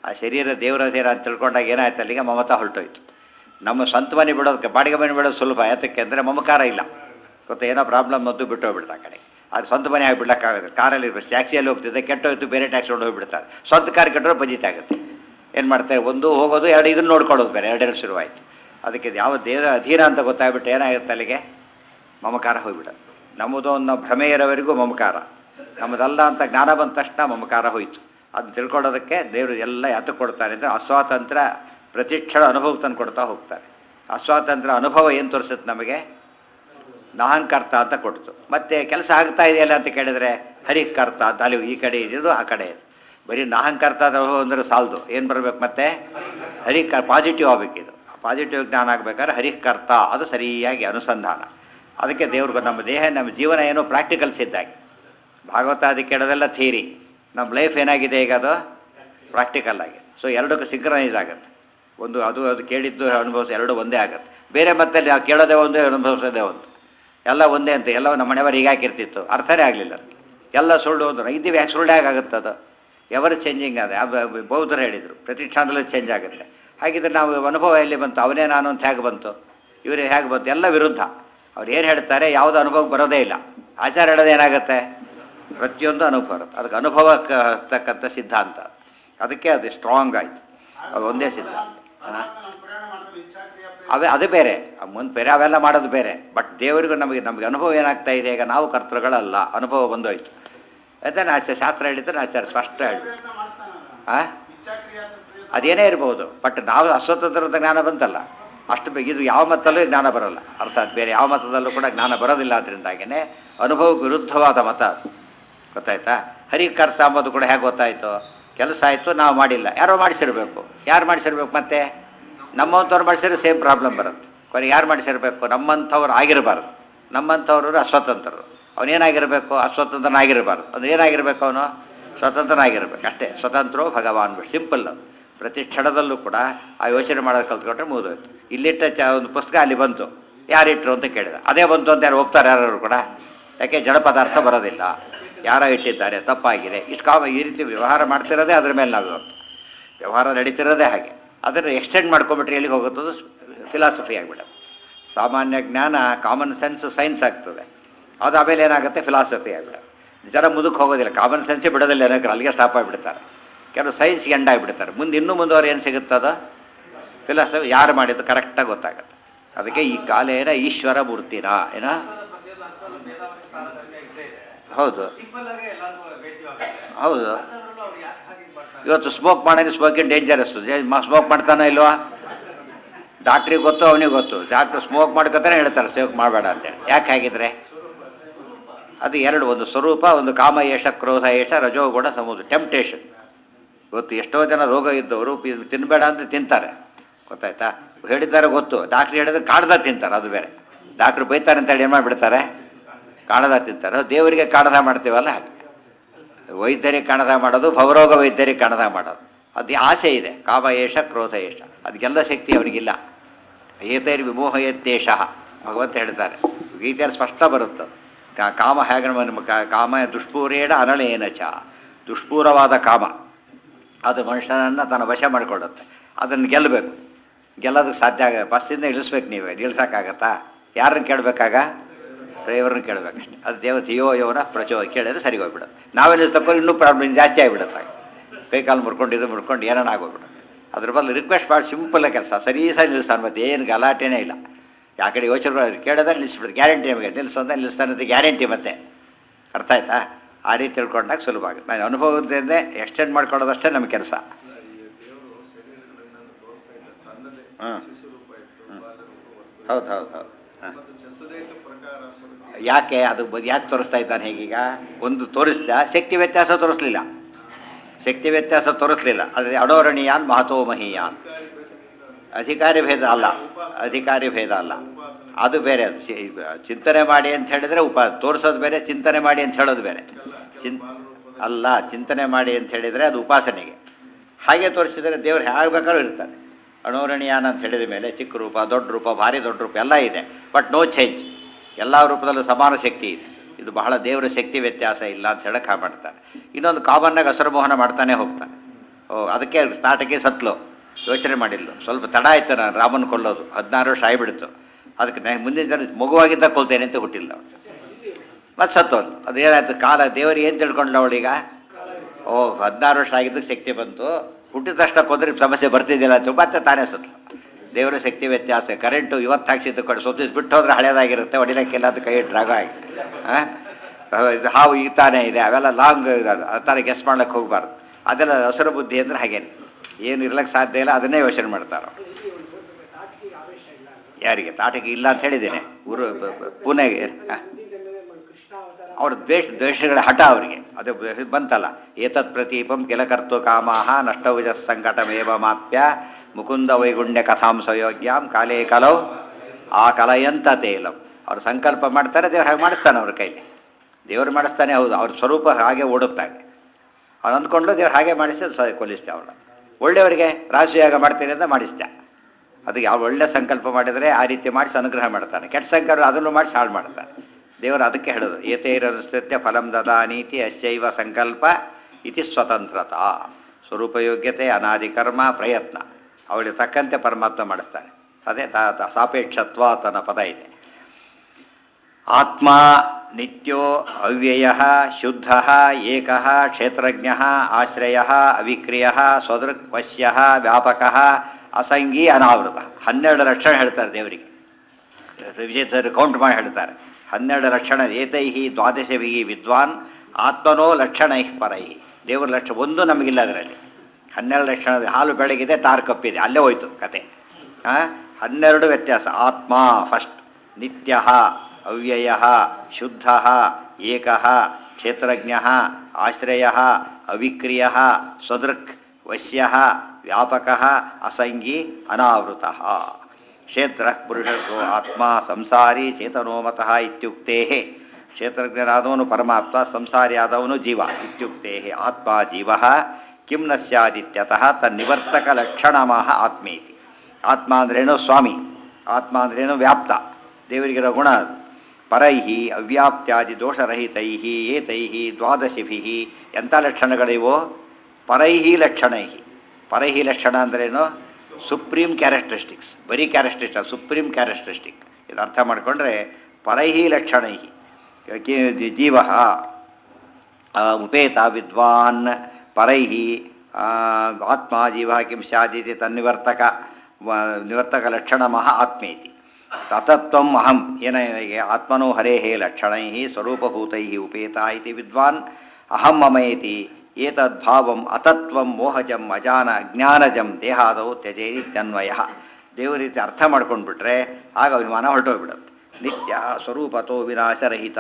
ಆ ಶರೀರ ದೇವರ ಅಧೀನ ಅಂತ ತಿಳ್ಕೊಂಡಾಗ ಏನಾಯ್ತು ಅಲ್ಲಿಗೆ ಮಮತಾ ಹೊರಟೋಯ್ತು ನಮ್ಮ ಸ್ವಂತ ಮನೆ ಬಿಡೋದಕ್ಕೆ ಬಾಡಿಗೆ ಮನೆ ಬಿಡೋದು ಸುಲಭ ಯಾತಕ್ಕೆ ಅಂದರೆ ಮಮಕಾರ ಇಲ್ಲ ಗೊತ್ತಾ ಏನೋ ಪ್ರಾಬ್ಲಮ್ ಮದ್ದು ಬಿಟ್ಟು ಹೋಗ್ಬಿಡ್ತಾ ಆ ಕಡೆ ಅದು ಸ್ವಂತ ಮನೆ ಆಗಿ ಬಿಡ್ಲಿಕ್ಕಾಗುತ್ತೆ ಕಾರಲ್ಲಿ ಟ್ಯಾಕ್ಸಿಯಲ್ಲಿ ಹೋಗ್ತಿದ್ದೆ ಕೆಟ್ಟೋಯ್ತು ಬೇರೆ ಟ್ಯಾಕ್ಸಿ ಹೊಂಡು ಹೋಗ್ಬಿಡ್ತಾರೆ ಸ್ವಂತ ಕಾರ್ ಕೆಟ್ಟರೆ ಬಜೀತ್ ಆಗುತ್ತೆ ಏನು ಮಾಡ್ತಾರೆ ಒಂದು ಹೋಗೋದು ಎರಡು ಇದನ್ನು ನೋಡ್ಕೊಳ್ಳೋದು ಬೇರೆ ಎರಡೆರಡು ಶುರುವಾಯಿತು ಅದಕ್ಕೆ ಇದು ಯಾವ ದೇವರ ಅಧೀನ ಅಂತ ಗೊತ್ತಾಗ್ಬಿಟ್ಟು ಏನಾಗುತ್ತೆ ಅಲ್ಲಿಗೆ ಮಮಕಾರ ಹೋಗ್ಬಿಡೋದು ನಮ್ಮದು ಅನ್ನೋ ಭ್ರಮೆ ಇರೋವರೆಗೂ ಮಮಕಾರ ನಮ್ಮದಲ್ಲ ಅಂತ ಜ್ಞಾನ ಬಂದ ತಕ್ಷಣ ಮಮಕಾರ ಹೋಯಿತು ಅದನ್ನ ತಿಳ್ಕೊಳ್ಳೋದಕ್ಕೆ ದೇವರು ಎಲ್ಲ ಯಾತಕ್ಕೆ ಕೊಡ್ತಾರೆ ಅಂದರೆ ಅಸ್ವಾತಂತ್ರ್ಯ ಪ್ರತಿ ಕ್ಷಣ ಅನುಭವ ತಂದು ಕೊಡ್ತಾ ಹೋಗ್ತಾರೆ ಅಸ್ವಾತಂತ್ರ್ಯ ಅನುಭವ ಏನು ತೋರಿಸುತ್ತೆ ನಮಗೆ ನಾಹಂಕರ್ತ ಅಂತ ಕೊಡ್ತು ಮತ್ತೆ ಕೆಲಸ ಆಗ್ತಾ ಇದೆಯಲ್ಲ ಅಂತ ಕೇಳಿದ್ರೆ ಹರಿಕರ್ತ ಅಂತ ಅಲ್ಲಿ ಈ ಕಡೆ ಇದ್ದು ಆ ಕಡೆ ಇದೆ ಬರೀ ನಾಹಂಕರ್ತ ಅನುಭವ ಅಂದರೆ ಸಾಲದು ಏನು ಬರಬೇಕು ಮತ್ತೆ ಹರಿಕ ಪಾಸಿಟಿವ್ ಆಗಬೇಕಿದು ಪಾಸಿಟಿವ್ ಜ್ಞಾನ ಆಗ್ಬೇಕಾದ್ರೆ ಹರಿಕರ್ತ ಅದು ಸರಿಯಾಗಿ ಅನುಸಂಧಾನ ಅದಕ್ಕೆ ದೇವ್ರಿಗೆ ನಮ್ಮ ದೇಹ ನಮ್ಮ ಜೀವನ ಏನೋ ಪ್ರಾಕ್ಟಿಕಲ್ಸ್ ಇದ್ದಾಗೆ ಭಾಗವತ ಅದಕ್ಕೆ ಕೇಳೋದೆಲ್ಲ ಥಿಯರಿ ನಮ್ಮ ಲೈಫ್ ಏನಾಗಿದೆ ಈಗ ಅದು ಪ್ರಾಕ್ಟಿಕಲ್ ಆಗಿ ಸೊ ಎರಡಕ್ಕೂ ಸಿಂಕ್ರನೈಸ್ ಆಗುತ್ತೆ ಒಂದು ಅದು ಅದು ಕೇಳಿದ್ದು ಅನುಭವಿಸ ಎರಡು ಒಂದೇ ಆಗುತ್ತೆ ಬೇರೆ ಮತ್ತೆ ಅಲ್ಲಿ ನಾವು ಕೇಳೋದೇ ಒಂದು ಅನುಭವಿಸೋದೇ ಒಂದು ಎಲ್ಲ ಒಂದೇ ಅಂತ ಎಲ್ಲ ನಮ್ಮ ಮನೆಯವರು ಈಗ ಹಾಕಿರ್ತಿತ್ತು ಅರ್ಥನೇ ಆಗಲಿಲ್ಲ ಅದಕ್ಕೆ ಎಲ್ಲ ಸುಳ್ಳು ಒಂದು ಇದ್ದೀವಿ ಯಾಕೆ ಸುಳ್ಳು ಆಗುತ್ತೆ ಅದು ಎವರ್ ಚೇಂಜಿಂಗ್ ಅದೇ ಅದು ಬೌದ್ಧರು ಹೇಳಿದರು ಪ್ರತಿ ಕ್ಷಣದಲ್ಲೂ ಚೇಂಜ್ ಆಗುತ್ತೆ ಹಾಗಿದ್ರೆ ನಾವು ಅನುಭವ ಎಲ್ಲಿ ಬಂತು ಅವನೇ ನಾನು ಅಂತ ಹೇಗೆ ಬಂತು ಇವರು ಹೇಗೆ ಬಂತು ಎಲ್ಲ ವಿರುದ್ಧ ಅವ್ರು ಏನು ಹೇಳ್ತಾರೆ ಯಾವುದು ಅನುಭವ ಬರೋದೇ ಇಲ್ಲ ಆಚಾರ ಹೇಳೋದು ಏನಾಗುತ್ತೆ ಪ್ರತಿಯೊಂದು ಅನುಭವ ಬರುತ್ತೆ ಅದಕ್ಕೆ ಅನುಭವಕ್ಕೆ ತಕ್ಕಂಥ ಸಿದ್ಧಾಂತ ಅದಕ್ಕೆ ಅದು ಸ್ಟ್ರಾಂಗ್ ಆಯಿತು ಅದು ಒಂದೇ ಸಿದ್ಧಾಂತ ಹಾ? ಅವೇ ಅದು ಬೇರೆ ಮುಂದೆ ಬೇರೆ ಅವೆಲ್ಲ ಮಾಡೋದು ಬೇರೆ ಬಟ್ ದೇವರಿಗೂ ನಮಗೆ ನಮಗೆ ಅನುಭವ ಏನಾಗ್ತಾ ಇದೆ ಈಗ ನಾವು ಕರ್ತೃಗಳಲ್ಲ ಅನುಭವ ಬಂದೋಯ್ತು ಅದನ್ನು ಆಚಾರ್ಯ ಶಾಸ್ತ್ರ ಹೇಳಿದ್ರೆ ಆಚಾರ್ಯ ಸ್ಪಷ್ಟ ಹೇಳಿ ಆ ಅದೇನೇ ಇರ್ಬೋದು ಬಟ್ ನಾವು ಅಸ್ವತಂತ್ರದ ಜ್ಞಾನ ಬಂತಲ್ಲ ಅಷ್ಟು ಬೇಗ ಇದು ಯಾವ ಮತಲ್ಲೂ ಜ್ಞಾನ ಬರೋಲ್ಲ ಅರ್ಥಾತ್ ಬೇರೆ ಯಾವ ಮತದಲ್ಲೂ ಕೂಡ ಜ್ಞಾನ ಬರೋದಿಲ್ಲ ಅದರಿಂದಾಗಿನೇ ಅನುಭವಕ್ಕೆ ವಿರುದ್ಧವಾದ ಮತ ಅದು ಗೊತ್ತಾಯ್ತಾ ಹರಿಕರ್ತ ಅಂಬೋದು ಕೂಡ ಹೇಗೆ ಗೊತ್ತಾಯಿತು ಕೆಲಸ ಆಯಿತು ನಾವು ಮಾಡಿಲ್ಲ ಯಾರೋ ಮಾಡಿಸಿರ್ಬೇಕು ಯಾರು ಮಾಡಿಸಿರ್ಬೇಕು ಮತ್ತೆ ನಮ್ಮಂಥವ್ರು ಮಾಡಿಸಿದ್ರೆ ಸೇಮ್ ಪ್ರಾಬ್ಲಮ್ ಬರುತ್ತೆ ಕೊನೆ ಯಾರು ಮಾಡಿಸಿರ್ಬೇಕು ನಮ್ಮಂಥವ್ರು ಆಗಿರಬಾರ್ದು ನಮ್ಮಂಥವ್ರು ಅಸ್ವತಂತ್ರರು ಅವನೇನಾಗಿರಬೇಕು ಅಸ್ವತಂತ್ರನಾಗಿರಬಾರ್ದು ಅದು ಏನಾಗಿರ್ಬೇಕು ಅವನು ಸ್ವತಂತ್ರನಾಗಿರ್ಬೇಕು ಅಷ್ಟೇ ಸ್ವತಂತ್ರೋ ಭಗವಾನ್ ಬಿಟ್ಟು ಸಿಂಪಲ್ ಅದು ಪ್ರತಿ ಕ್ಷಣದಲ್ಲೂ ಕೂಡ ಆ ಯೋಚನೆ ಮಾಡೋದು ಕಲ್ತ್ಕೊಂಡ್ರೆ ಮುಗಿದೋಯ್ತು ಇಲ್ಲಿಟ್ಟ ಚ ಒಂದು ಪುಸ್ತಕ ಅಲ್ಲಿ ಬಂತು ಯಾರಿಟ್ರು ಅಂತ ಕೇಳಿದ ಅದೇ ಬಂತು ಅಂತ ಯಾರು ಹೋಗ್ತಾರೆ ಯಾರು ಕೂಡ ಯಾಕೆ ಜಡ ಪದಾರ್ಥ ಬರೋದಿಲ್ಲ ಯಾರೋ ಇಟ್ಟಿದ್ದಾರೆ ತಪ್ಪಾಗಿದೆ ಇಷ್ಟು ಕಾಮ ಈ ರೀತಿ ವ್ಯವಹಾರ ಮಾಡ್ತಿರೋದೇ ಅದ್ರ ಮೇಲೆ ನಾವು ಇವತ್ತು ವ್ಯವಹಾರ ನಡೀತಿರೋದೇ ಹಾಗೆ ಅದನ್ನು ಎಕ್ಸ್ಟೆಂಡ್ ಮಾಡ್ಕೊಂಬಿಟ್ರೆ ಎಲ್ಲಿಗೆ ಹೋಗುತ್ತದು ಫಿಲಾಸಫಿ ಆಗಿಬಿಡುತ್ತೆ ಸಾಮಾನ್ಯ ಜ್ಞಾನ ಕಾಮನ್ ಸೆನ್ಸ್ ಸೈನ್ಸ್ ಆಗ್ತದೆ ಅದು ಆಮೇಲೆ ಏನಾಗುತ್ತೆ ಫಿಲಾಸಫಿ ಆಗಿಬಿಡುತ್ತೆ ಜನ ಮುಂದಕ್ಕೆ ಹೋಗೋದಿಲ್ಲ ಕಾಮನ್ ಸೆನ್ಸೇ ಬಿಡೋದಿಲ್ಲ ಏನಕ್ಕೆ ಅಲ್ಲಿಗೆ ಸ್ಟಾಪ್ ಆಗಿಬಿಡ್ತಾರೆ ಕೆಲವು ಸೈನ್ಸ್ಗೆ ಎಂಡ್ ಆಗಿಬಿಡ್ತಾರೆ ಮುಂದೆ ಇನ್ನೂ ಮುಂದುವರೆ ಏನು ಸಿಗುತ್ತದ ಫಿಲಾಸಫಿ ಯಾರು ಮಾಡಿದ್ದು ಕರೆಕ್ಟಾಗಿ ಗೊತ್ತಾಗುತ್ತೆ ಅದಕ್ಕೆ ಈ ಕಾಲೇನ ಈಶ್ವರ ಮೂರ್ತಿನ ಏನ ಹೌದು ಹೌದು ಇವತ್ತು ಸ್ಮೋಕ್ ಮಾಡೋದು ಸ್ಮೋಕಿಂಗ್ ಡೇಂಜರಸ್ ಸ್ಮೋಕ್ ಮಾಡ್ತಾನೋ ಇಲ್ವಾ ಡಾಕ್ಟ್ರಿಗೆ ಗೊತ್ತು ಅವನಿಗೆ ಗೊತ್ತು ಡಾಕ್ಟ್ರು ಸ್ಮೋಕ್ ಮಾಡ್ಕೊತಾನೆ ಹೇಳ್ತಾರೆ ಸ್ಮೋಕ್ ಮಾಡಬೇಡ ಅಂತೇಳಿ ಯಾಕೆ ಹಾಗಿದ್ರೆ ಅದು ಎರಡು ಒಂದು ಸ್ವರೂಪ ಒಂದು ಕಾಮ ಏಷ ಕ್ರೋಧ ಏಷ ರಜೋಗುಣ ಸಮುದ್ರ ಟೆಂಪ್ಟೇಷನ್ ಇವತ್ತು ಎಷ್ಟೋ ಜನ ರೋಗ ಇದ್ದವರು ಇದು ತಿನ್ನಬೇಡ ಅಂತ ತಿಂತಾರೆ ಗೊತ್ತಾಯ್ತಾ ಹೇಳಿದ್ದಾರೆ ಗೊತ್ತು ಡಾಕ್ಟ್ರ್ ಹೇಳಿದ್ರೆ ಕಾಣದ ತಿಂತಾರೆ ಅದು ಬೇರೆ ಡಾಕ್ಟ್ರು ಬೈತಾರೆ ಅಂತ ಹೇಳಿ ಏನು ಮಾಡಿಬಿಡ್ತಾರೆ ಕಾಣದ ತಿಂತಾರೆ ದೇವರಿಗೆ ಕಾಣದ ಮಾಡ್ತೀವಲ್ಲ ಹಾಗೆ ವೈದ್ಯರಿಗೆ ಕಾಣದ ಮಾಡೋದು ಭವರೋಗ ವೈದ್ಯರಿಗೆ ಕಾಣದ ಮಾಡೋದು ಅದು ಆಸೆ ಇದೆ ಕಾಮ ಏಷ ಕ್ರೋಧ ಏಷ ಅದಕ್ಕೆಲ್ಲ ಶಕ್ತಿ ಅವನಿಗಿಲ್ಲ ಏತೈರ್ ವಿಮೋಹ ಯತ್ತೇಷ ಭಗವಂತ ಹೇಳ್ತಾರೆ ಗೀತೆಯಲ್ಲಿ ಸ್ಪಷ್ಟ ಬರುತ್ತೆ ಅದು. ಕಾ- ಕಾಮ ಹೇಗೆ ನಮ್ಮ ಕಾ- ಕಾಮ ದುಷ್ಪೂರೇಣ ಅನಳೇನ ಚ ದುಷ್ಪೂರವಾದ ಕಾಮ ಅದು ಮನುಷ್ಯನನ್ನು ತನ್ನ ವಶ ಮಾಡಿಕೊಳ್ಳುತ್ತೆ ಅದನ್ನು ಗೆಲ್ಲಬೇಕು ಗೆಲ್ಲೋದಕ್ಕೆ ಸಾಧ್ಯ ಆಗ ಬಸ್ಸಿಂದ ಇಳಿಸ್ಬೇಕು ನೀವೇ ನಿಲ್ಸೋಕ್ಕಾಗತ್ತಾ ಯಾರನ್ನ ಕೇಳಬೇಕಾಗ ಡ್ರೈವರ್ನ ಕೇಳಬೇಕಷ್ಟೆ ಅದು ದೇವತೆ ಯೋ ಯೋನ ಪ್ರಚೋ ಕೇಳಿದ್ರೆ ಸರಿ ಹೋಗ್ಬಿಡುತ್ತೆ ನಾವೇ ನಿಲ್ಸ್ತಕ್ಕೋ ಇನ್ನೂ ಪ್ರಾಬ್ಲಮ್ ಜಾಸ್ತಿ ಆಗಿಬಿಡುತ್ತೆ ಕೈ ಕಾಲು ಮುರ್ಕೊಂಡು ಇದು ಮುರ್ಕೊಂಡು ಏನಾನ ಆಗೋಗ್ಬಿಡುತ್ತೆ ಅದ್ರ ಬದಲು ರಿಕ್ವೆಸ್ಟ್ ಮಾಡಿ ಸಿಂಪಲ್ ಕೆಲಸ ಸರಿ ಸರಿ ನಿಲ್ಲಿಸ್ತಾನೆ ಮತ್ತೆ ಏನು ಗಲಾಟೆನೇ ಇಲ್ಲ ಯಾ ಕಡೆ ಯೋಚನೆ ಮಾಡಿ ಕೇಳಿದ್ರೆ ನಿಲ್ಲಿಸ್ಬಿಡುತ್ತೆ ಗ್ಯಾರಂಟಿ ನಮಗೆ ನಿಲ್ಲಿಸೋದ ನಿಲ್ಲಿಸ್ತಾನೆ ಅಂತ ಗ್ಯಾರಂಟಿ ಮತ್ತೆ ಅರ್ಥ ಆಯ್ತಾ ಆ ರೀತಿ ತಿಳ್ಕೊಂಡಾಗ ಸುಲಭ ಆಗುತ್ತೆ ನಾನು ಅನುಭವದಿಂದ ಎಕ್ಸ್ಟೆಂಡ್ ಮಾಡ್ಕೊಳ್ಳೋದಷ್ಟೇ ನಮ್ಮ ಕೆಲಸ ಹ್ಞೂ ಹೌದು ಹೌದು ಹೌದು ಹಾಂ ಯಾಕೆ ಅದು ಬ- ಯಾಕೆ ತೋರಿಸ್ತಾ ಇದ್ದಾನೆ ಹೇಗೀಗ ಒಂದು ತೋರಿಸ್ದ ಶಕ್ತಿ ವ್ಯತ್ಯಾಸ ತೋರಿಸ್ಲಿಲ್ಲ ಶಕ್ತಿ ವ್ಯತ್ಯಾಸ ತೋರಿಸ್ಲಿಲ್ಲ ಆದರೆ ಅಡೋರಣೀಯಾನ್ ಮಹತೋ ಮಹೀಯಾನ್ ಅಧಿಕಾರಿ ಭೇದ ಅಲ್ಲ ಅಧಿಕಾರಿ ಭೇದ ಅಲ್ಲ ಅದು ಬೇರೆ ಅದು ಚಿ- ಚಿಂತನೆ ಮಾಡಿ ಅಂತ ಹೇಳಿದ್ರೆ ಉಪ ತೋರಿಸೋದು ಬೇರೆ ಚಿಂತನೆ ಮಾಡಿ ಅಂತ ಹೇಳೋದು ಬೇರೆ ಚಿನ್ ಅಲ್ಲ ಚಿಂತನೆ ಮಾಡಿ ಅಂತ ಹೇಳಿದರೆ ಅದು ಉಪಾಸನೆಗೆ ಹಾಗೆ ತೋರಿಸಿದರೆ ದೇವ್ರು ಹೇಗೆ ಬೇಕಾದ್ರೂ ಇರ್ತಾನೆ ಅಣೋರಣೀಯಾನ ಅಂತ ಹೇಳಿದ ಮೇಲೆ ಚಿಕ್ಕ ರೂಪ ದೊಡ್ಡ ರೂಪ ಭಾರಿ ದೊಡ್ಡ ರೂಪ ಎಲ್ಲ ಇದೆ ಬಟ್ ನೋ ಚೇಂಜ್ ಎಲ್ಲ ರೂಪದಲ್ಲೂ ಸಮಾನ ಶಕ್ತಿ ಇದೆ ಇದು ಬಹಳ ದೇವರ ಶಕ್ತಿ ವ್ಯತ್ಯಾಸ ಇಲ್ಲ ಅಂತ ಹೇಳಕ್ಕೆ ಮಾಡ್ತಾರೆ ಇನ್ನೊಂದು ಕಾಮನ್ನಾಗ ಹಸಿರುಮೋಹನ ಮಾಡ್ತಾನೆ ಹೋಗ್ತಾನೆ ಓ ಅದಕ್ಕೆ ಸ್ಟಾರ್ಟಿಗೆ ಸತ್ಲು ಯೋಚನೆ ಮಾಡಿದ್ಲು ಸ್ವಲ್ಪ ತಡ ಆಯ್ತು ನಾನು ರಾಮನ್ ಕೊಲ್ಲೋದು ಹದಿನಾರು ವರ್ಷ ಆಗಿಬಿಡ್ತು ಅದಕ್ಕೆ ನಾನು ಮುಂದಿನ ಜನ ಮಗುವಾಗಿದ್ದ ಕೊಲ್ತೇನೆ ಅಂತ ಹುಟ್ಟಿಲ್ಲ ಅವಳು ಮತ್ತೆ ಸತ್ತೋದು ಅದೇನಾಯ್ತು ಕಾಲ ದೇವರಿಗೆ ಏನು ತಿಳ್ಕೊಂಡ್ಲ ಅವಳೀಗ ಓ ಹದಿನಾರು ವರ್ಷ ಆಗಿದ್ದಕ್ಕೆ ಶಕ್ತಿ ಬಂತು ಹುಟ್ಟಿದ ತಕ್ಷಣ ಕೊಂದ್ರೆ ಸಮಸ್ಯೆ ಬರ್ತಿದ್ದಿಲ್ಲ ಅಂತ ಮತ್ತೆ ತಾನೇ ಸತ್ಲು ದೇವರ ಶಕ್ತಿ ವ್ಯತ್ಯಾಸ ಕರೆಂಟು ಇವತ್ತು ಹಾಕ್ಸಿದ್ದು ಕಡೆ ಸೊತ್ತಿದ್ದು ಬಿಟ್ಟು ಹೋದ್ರೆ ಹಳೇದಾಗಿರುತ್ತೆ ಹೊಡಿಲಿಕ್ಕೆಲ್ಲ ಅದು ಕೈ ಇಟ್ಟು ರಾಗ ಆಗಿ ಹಾಂ ಇದು ಹಾವು ಈಗ ತಾನೇ ಇದೆ ಅವೆಲ್ಲ ಲಾಂಗ್ ಇರೋದು ಆ ಥರ ಗೆಸ್ ಮಾಡ್ಲಿಕ್ಕೆ ಹೋಗಬಾರ್ದು ಅದೆಲ್ಲ ಹಸಿರು ಬುದ್ಧಿ ಅಂದರೆ ಹಾಗೇನೆ ಏನು ಇರ್ಲಿಕ್ಕೆ ಸಾಧ್ಯ ಇಲ್ಲ ಅದನ್ನೇ ಯೋಚನೆ ಮಾಡ್ತಾರೆ ಅವ್ರು. ಯಾರಿಗೆ ತಾಟಕ್ಕೆ ಇಲ್ಲ ಅಂತ ಹೇಳಿದ್ದೇನೆ ಊರು ಬ- ಬ- ಪುಣೆಗೆ ಆ. ಅವ್ರ ದ್ವೇಷ ದ್ವೇಷಗಳ ಹಠ ಅವರಿಗೆ ಅದು ಬ- ಬಂತಲ್ಲ ಏತತ್ ಪ್ರತೀಪಂ ಕೆಲಕರ್ತು ಕಾಮಾಹ ನಷ್ಟವಿಜ ಸಂಕಟಮೇವ ಮಾಪ್ಯ ಮುಕುಂದ ವೈಗುಣ್ಯ ಕಥಾಂಸ ಯೋಗ್ಯಾಂ ಕಾಲೇ ಕಲೌ ಆ ಕಲಯಂತ ತೇಲಂ ಅವ್ರು ಸಂಕಲ್ಪ ಮಾಡ್ತಾರೆ ದೇವ್ರು ಹಾಗೆ ಮಾಡಿಸ್ತಾನೆ ಅವ್ರ ಕೈಲಿ ದೇವ್ರು ಮಾಡಿಸ್ತಾನೆ ಹೌದು ಅವ್ರ ಸ್ವರೂಪ ಹಾಗೆ ಓಡುತ್ತಾಗೆ ಅವ್ನು ಅಂದ್ಕೊಂಡು ದೇವ್ರು ಹಾಗೆ ಮಾಡಿಸಿ ಸ ಕೊಲ್ಲಿಸ್ತೆ ಅವಳು ಒಳ್ಳೆಯವರಿಗೆ ರಾಜಯಾಗ ಮಾಡ್ತೀನಿ ಅಂತ ಮಾಡಿಸ್ತೆ ಅದಕ್ಕೆ ಯಾವ ಒಳ್ಳೆ ಸಂಕಲ್ಪ ಮಾಡಿದರೆ ಆ ರೀತಿ ಮಾಡಿಸಿ ಅನುಗ್ರಹ ಮಾಡ್ತಾನೆ ಕೆಟ್ಟ ಸಂಕಲ್ಪ ಅದನ್ನು ಮಾಡಿಸಿ ಹಾಳು ಮಾಡ್ತಾನೆ ದೇವರು ಅದಕ್ಕೆ ಹೇಳೋದು ಏತೈರನುಸೃತ್ಯ ಫಲಂ ದದಾನೀತಿ ಅಶ್ಚೈವ ಸಂಕಲ್ಪ ಇತಿ ಸ್ವತಂತ್ರತಾ ಸ್ವರೂಪಯೋಗ್ಯತೆ ಅನಾದಿ ಕರ್ಮ ಪ್ರಯತ್ನ ಅವಳಿಗೆ ತಕ್ಕಂತೆ ಪರಮಾತ್ಮ ಮಾಡಿಸ್ತಾನೆ ಅದೇ ತ ತ- ಸಾಪೇಕ್ಷತ್ವ ತನ್ನ ಪದ ಇದೆ ಆತ್ಮ ನಿತ್ಯೋ ಅವ್ಯಯ ಶುದ್ಧ ಏಕ ಕ್ಷೇತ್ರಜ್ಞ ಆಶ್ರಯ ಅವಿಕ್ರಿಯ ಸ್ವದೃಕ್ ವಶ್ಯ ವ್ಯಾಪಕ ಅಸಂಗಿ ಅನಾವೃತ ಹನ್ನೆರಡು ಲಕ್ಷಣ ಹೇಳ್ತಾರೆ ದೇವರಿಗೆ ವಿಜೇತರು ಕೌಂಟ್ ಮಾಡಿ ಹೇಳ್ತಾರೆ ಹನ್ನೆರಡು ಲಕ್ಷಣ ಏತೈ ದ್ವಾದಶಭಿ ವಿದ್ವಾನ್ ಆತ್ಮನೋ ಲಕ್ಷಣೈ ಪರೈ ದೇವರ ಲಕ್ಷ ಒಂದು ನಮಗಿಲ್ಲ ಅದರಲ್ಲಿ ಹನ್ನೆರಡು ಲಕ್ಷಣದ ಹಾಲು ಬೆಳಗಿದೆ ಟಾರ್ ಕಪ್ಪಿದೆ ಅಲ್ಲೇ ಹೋಯ್ತು ಕತೆ ಆ? ಹನ್ನೆರಡು ವ್ಯತ್ಯಾಸ ಆತ್ಮ ಫಸ್ಟ್ ನಿತ್ಯ ಅವ್ಯಯ ಶುದ್ಧ ಏಕ ಕ್ಷೇತ್ರಜ್ಞ ಆಶ್ರಯ ಅವಿಕ್ರಿಯ ಸ್ವದೃಕ್ ವಶ್ಯ ವ್ಯಾಪಕ ಅಸಂಗಿ ಅನಾವೃತ ಕ್ಷೇತ್ರ ಪುರುಷೋ ಆತ್ಮ ಸಂಸಾರಿ ಚೇತನೋ ಮತಃ ಇತ್ಯುಕ್ತೆ ಕ್ಷೇತ್ರಜ್ಞನಾದವನು ಪರಮಾತ್ಮ ಸಂಸಾರಿಯಾದವನು ಜೀವ ಇತ್ಯುಕ್ತೆ ಆತ್ಮ ಜೀವ ಕಿಂ ನ ಸ್ಯಾದಿತ್ಯತಃ ತನ್ನಿವರ್ತಕ ಲಕ್ಷಣಮಃ ಆತ್ಮೇತಿ ಆತ್ಮ ಅಂದ್ರೇನು ಸ್ವಾಮಿ ಆತ್ಮ ಅಂದ್ರೇನು ವ್ಯಾಪ್ತ ದೇವರಿಗಿರೋ ಗುಣ ಅದು ಪರೈಹಿ ಅವ್ಯಾಪ್ತ್ಯಾದಿ ದೋಷರಹಿತೈಹಿ ಏತೈಹಿ ದ್ವಾದಶಿಭಿ ಎಂಥ ಲಕ್ಷಣಗಳಿವೋ ಪರೈಹಿ ಲಕ್ಷಣೈಹಿ ಪರೈಹಿ ಲಕ್ಷಣ ಅಂದ್ರೇನು ಸುಪ್ರೀಂ ಕ್ಯಾರೆಕ್ಟರಿಸ್ಟಿಕ್ಸ್ ಬರೀ ಕ್ಯಾರೆಕ್ಟರಿಸ್ಟಿಕ್ ಸುಪ್ರೀಂ ಕ್ಯಾರೆಕ್ಟರಿಸ್ಟಿಕ್ ಇದು ಅರ್ಥ ಮಾಡಿಕೊಂಡ್ರೆ ಪರೈಹಿ ಲಕ್ಷಣೈಹಿ ಜೀವ ಉಪೇತ ವಿದ್ವಾನ್ ಪರೈಹಿ ಆ, ಆತ್ಮ ಜೀವ ಕಿಂ ಸ್ಯಾದಿತಿ ತನ್ನಿವರ್ತಕ ವ- ನಿವರ್ತಕ ಲಕ್ಷಣಮಃ ಆತ್ಮೇತಿ ತತತ್ವಂ ಅಹಂ ಏನಿಗೆ ಆತ್ಮನೋ ಹರೇಃ ಲಕ್ಷಣೈಃ ಸ್ವರೂಪಭೂತೈಃ ಉಪೇತ ಇತಿ ವಿದ್ವಾನ್ ಅಹಂ ಮಮೇತಿ ಏತದ್ಭಾವಂ ಅತತ್ವಂ ಮೋಹಜಂ ಅಜಾನ ಅಜ್ಞಾನಜಂ ದೇಹಾದೌ ತ್ಯಜೇತಿ ತನ್ವಯ ದೇವ ರೀತಿ ಅರ್ಥ ಮಾಡ್ಕೊಂಡ್ಬಿಟ್ರೆ ಆಗ ಅಭಿಮಾನ ಹೊರಟೋಗ್ಬಿಡುತ್ತೆ ನಿತ್ಯ ಸ್ವರೂಪತೋ ವಿನಾಶರಹಿತ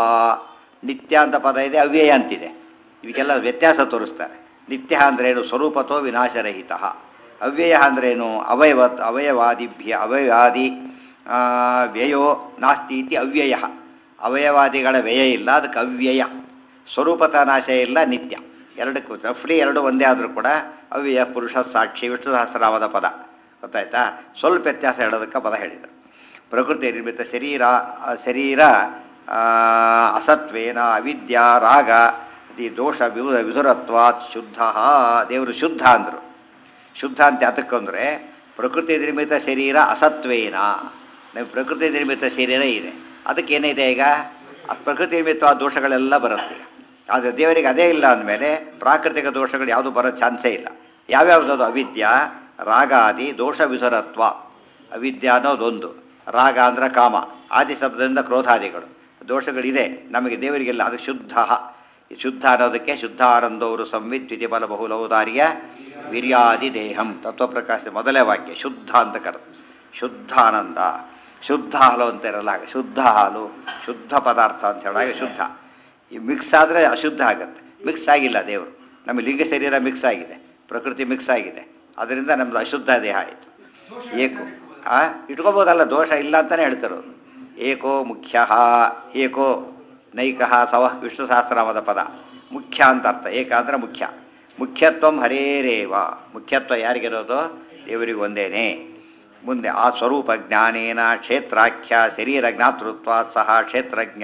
ನಿತ್ಯ ಅಂತ ಪದ ಇದೆ ಅವ್ಯಯ ಅಂತಿದೆ ಇವಕ್ಕೆಲ್ಲ ವ್ಯತ್ಯಾಸ ತೋರಿಸ್ತಾರೆ ನಿತ್ಯ ಅಂದ್ರೇನು ಸ್ವರೂಪತೋ ವಿನಾಶರಹಿತ ಅವ್ಯಯ ಅಂದ್ರೇನು ಅವಯವ ಅವಯವಾದಿಭ್ಯ ಅವಯವಾದಿ ಆ, ವ್ಯಯೋ ನಾಸ್ತಿ ಇತಿ ಅವ್ಯಯ ಅವಯವಾದಿಗಳ ವ್ಯಯ ಇಲ್ಲ ಅದಕ್ಕೆ ಅವ್ಯಯ ಸ್ವರೂಪತ ನಾಶ ಇಲ್ಲ ನಿತ್ಯ ಎರಡಕ್ಕೂ ರಫ್ಲಿ ಎರಡು ಒಂದೇ ಆದರೂ ಕೂಡ ಅವ್ಯಯ ಪುರುಷ ಸಾಕ್ಷಿ ವಿಷ್ಣು ಸಹಸ್ರನಾಮದ ಪದ ಗೊತ್ತಾಯ್ತಾ ಸ್ವಲ್ಪ ವ್ಯತ್ಯಾಸ ಹೇಳೋದಕ್ಕೆ ಪದ ಹೇಳಿದರು ಪ್ರಕೃತಿ ನಿರ್ಮಿತ ಶರೀರ ಆ ಶರೀರ ಆ, ಅಸತ್ವೇನ ಅವಿದ್ಯಾ ರಾಗ ಈ ದೋಷ ವಿವು ವಿಧುರತ್ವಾತ್ ಶುದ್ಧ ದೇವರು ಶುದ್ಧ ಅಂದರು ಶುದ್ಧ ಅಂತ ಯಾತಕ್ಕಂದರೆ ಪ್ರಕೃತಿ ನಿರ್ಮಿತ ಶರೀರ ಅಸತ್ವೇನ ನಾವು ಪ್ರಕೃತಿ ನಿರ್ಮಿತ ಶರೀರ ಇದೆ ಅದಕ್ಕೆ ಏನಿದೆ ಈಗ ಆ ಪ್ರಕೃತಿ ನಿರ್ಮಿತ ದೋಷಗಳೆಲ್ಲ ಬರುತ್ತೆ ಈಗ ಆದರೆ ದೇವರಿಗೆ ಅದೇ ಇಲ್ಲ ಅಂದಮೇಲೆ ಪ್ರಾಕೃತಿಕ ದೋಷಗಳು ಯಾವುದು ಬರೋ ಚಾನ್ಸೇ ಇಲ್ಲ ಯಾವ್ಯಾವುದದು ಅವಿದ್ಯಾ ರಾಗಾದಿ ದೋಷ ವಿಧುರತ್ವ ಅವಿದ್ಯಾ ಅನ್ನೋದೊಂದು ರಾಗ ಅಂದ್ರೆ ಕಾಮ ಆದಿ ಶಬ್ದದಿಂದ ಕ್ರೋಧಾದಿಗಳು ದೋಷಗಳಿದೆ ನಮಗೆ ದೇವರಿಗೆಲ್ಲ ಅದು ಶುದ್ಧ ಈ ಶುದ್ಧ ಅನ್ನೋದಕ್ಕೆ ಶುದ್ಧ ಆನಂದವರು ಸಂವಿತ್ ದ್ವಿತೀಯ ಬಲ ಬಹುಲೌದಾರ್ಯ ವೀರ್ಯಾದಿ ದೇಹಂ ತತ್ವಪ್ರಕಾಶ ಮೊದಲೇ ವಾಕ್ಯ ಶುದ್ಧ ಅಂತ ಕರೆದು ಶುದ್ಧ ಆನಂದ ಶುದ್ಧ ಹಾಲು ಅಂತ ಇರಲ್ಲ ಹಾಗೆ ಶುದ್ಧ ಹಾಲು ಶುದ್ಧ ಪದಾರ್ಥ ಅಂತ ಹೇಳಾಗ ಶುದ್ಧ ಈ ಮಿಕ್ಸ್ ಆದರೆ ಅಶುದ್ಧ ಆಗುತ್ತೆ ಮಿಕ್ಸ್ ಆಗಿಲ್ಲ ದೇವರು ನಮ್ಮ ಲಿಂಗ ಶರೀರ ಮಿಕ್ಸ್ ಆಗಿದೆ ಪ್ರಕೃತಿ ಮಿಕ್ಸ್ ಆಗಿದೆ ಅದರಿಂದ ನಮ್ಮದು ಅಶುದ್ಧ ದೇಹ ಆಯಿತು ಏಕೋ ಆ ಇಟ್ಕೋಬೋದಲ್ಲ ದೋಷ ಇಲ್ಲ ಅಂತಲೇ ಹೇಳ್ತಿರೋದು ಏಕೋ ಮುಖ್ಯ ಏಕೋ ನೈಕಃ ಸವ ವಿಷ್ಣು ಸಹಸ್ರನಾಮದ ಪದ ಮುಖ್ಯ ಅಂತ ಅರ್ಥ ಏಕ ಅಂದ್ರೆ ಮುಖ್ಯ ಮುಖ್ಯತ್ವಂ ಹರೇರೇವ ಮುಖ್ಯತ್ವ ಯಾರಿಗಿರೋದು ದೇವರಿಗೆ ಒಂದೇನೇ ಮುಂದೆ ಆ ಸ್ವರೂಪ ಜ್ಞಾನೇನ ಕ್ಷೇತ್ರಾಖ್ಯ ಶರೀರ ಜ್ಞಾತೃತ್ವಾತ್ ಸಹ ಕ್ಷೇತ್ರಜ್ಞ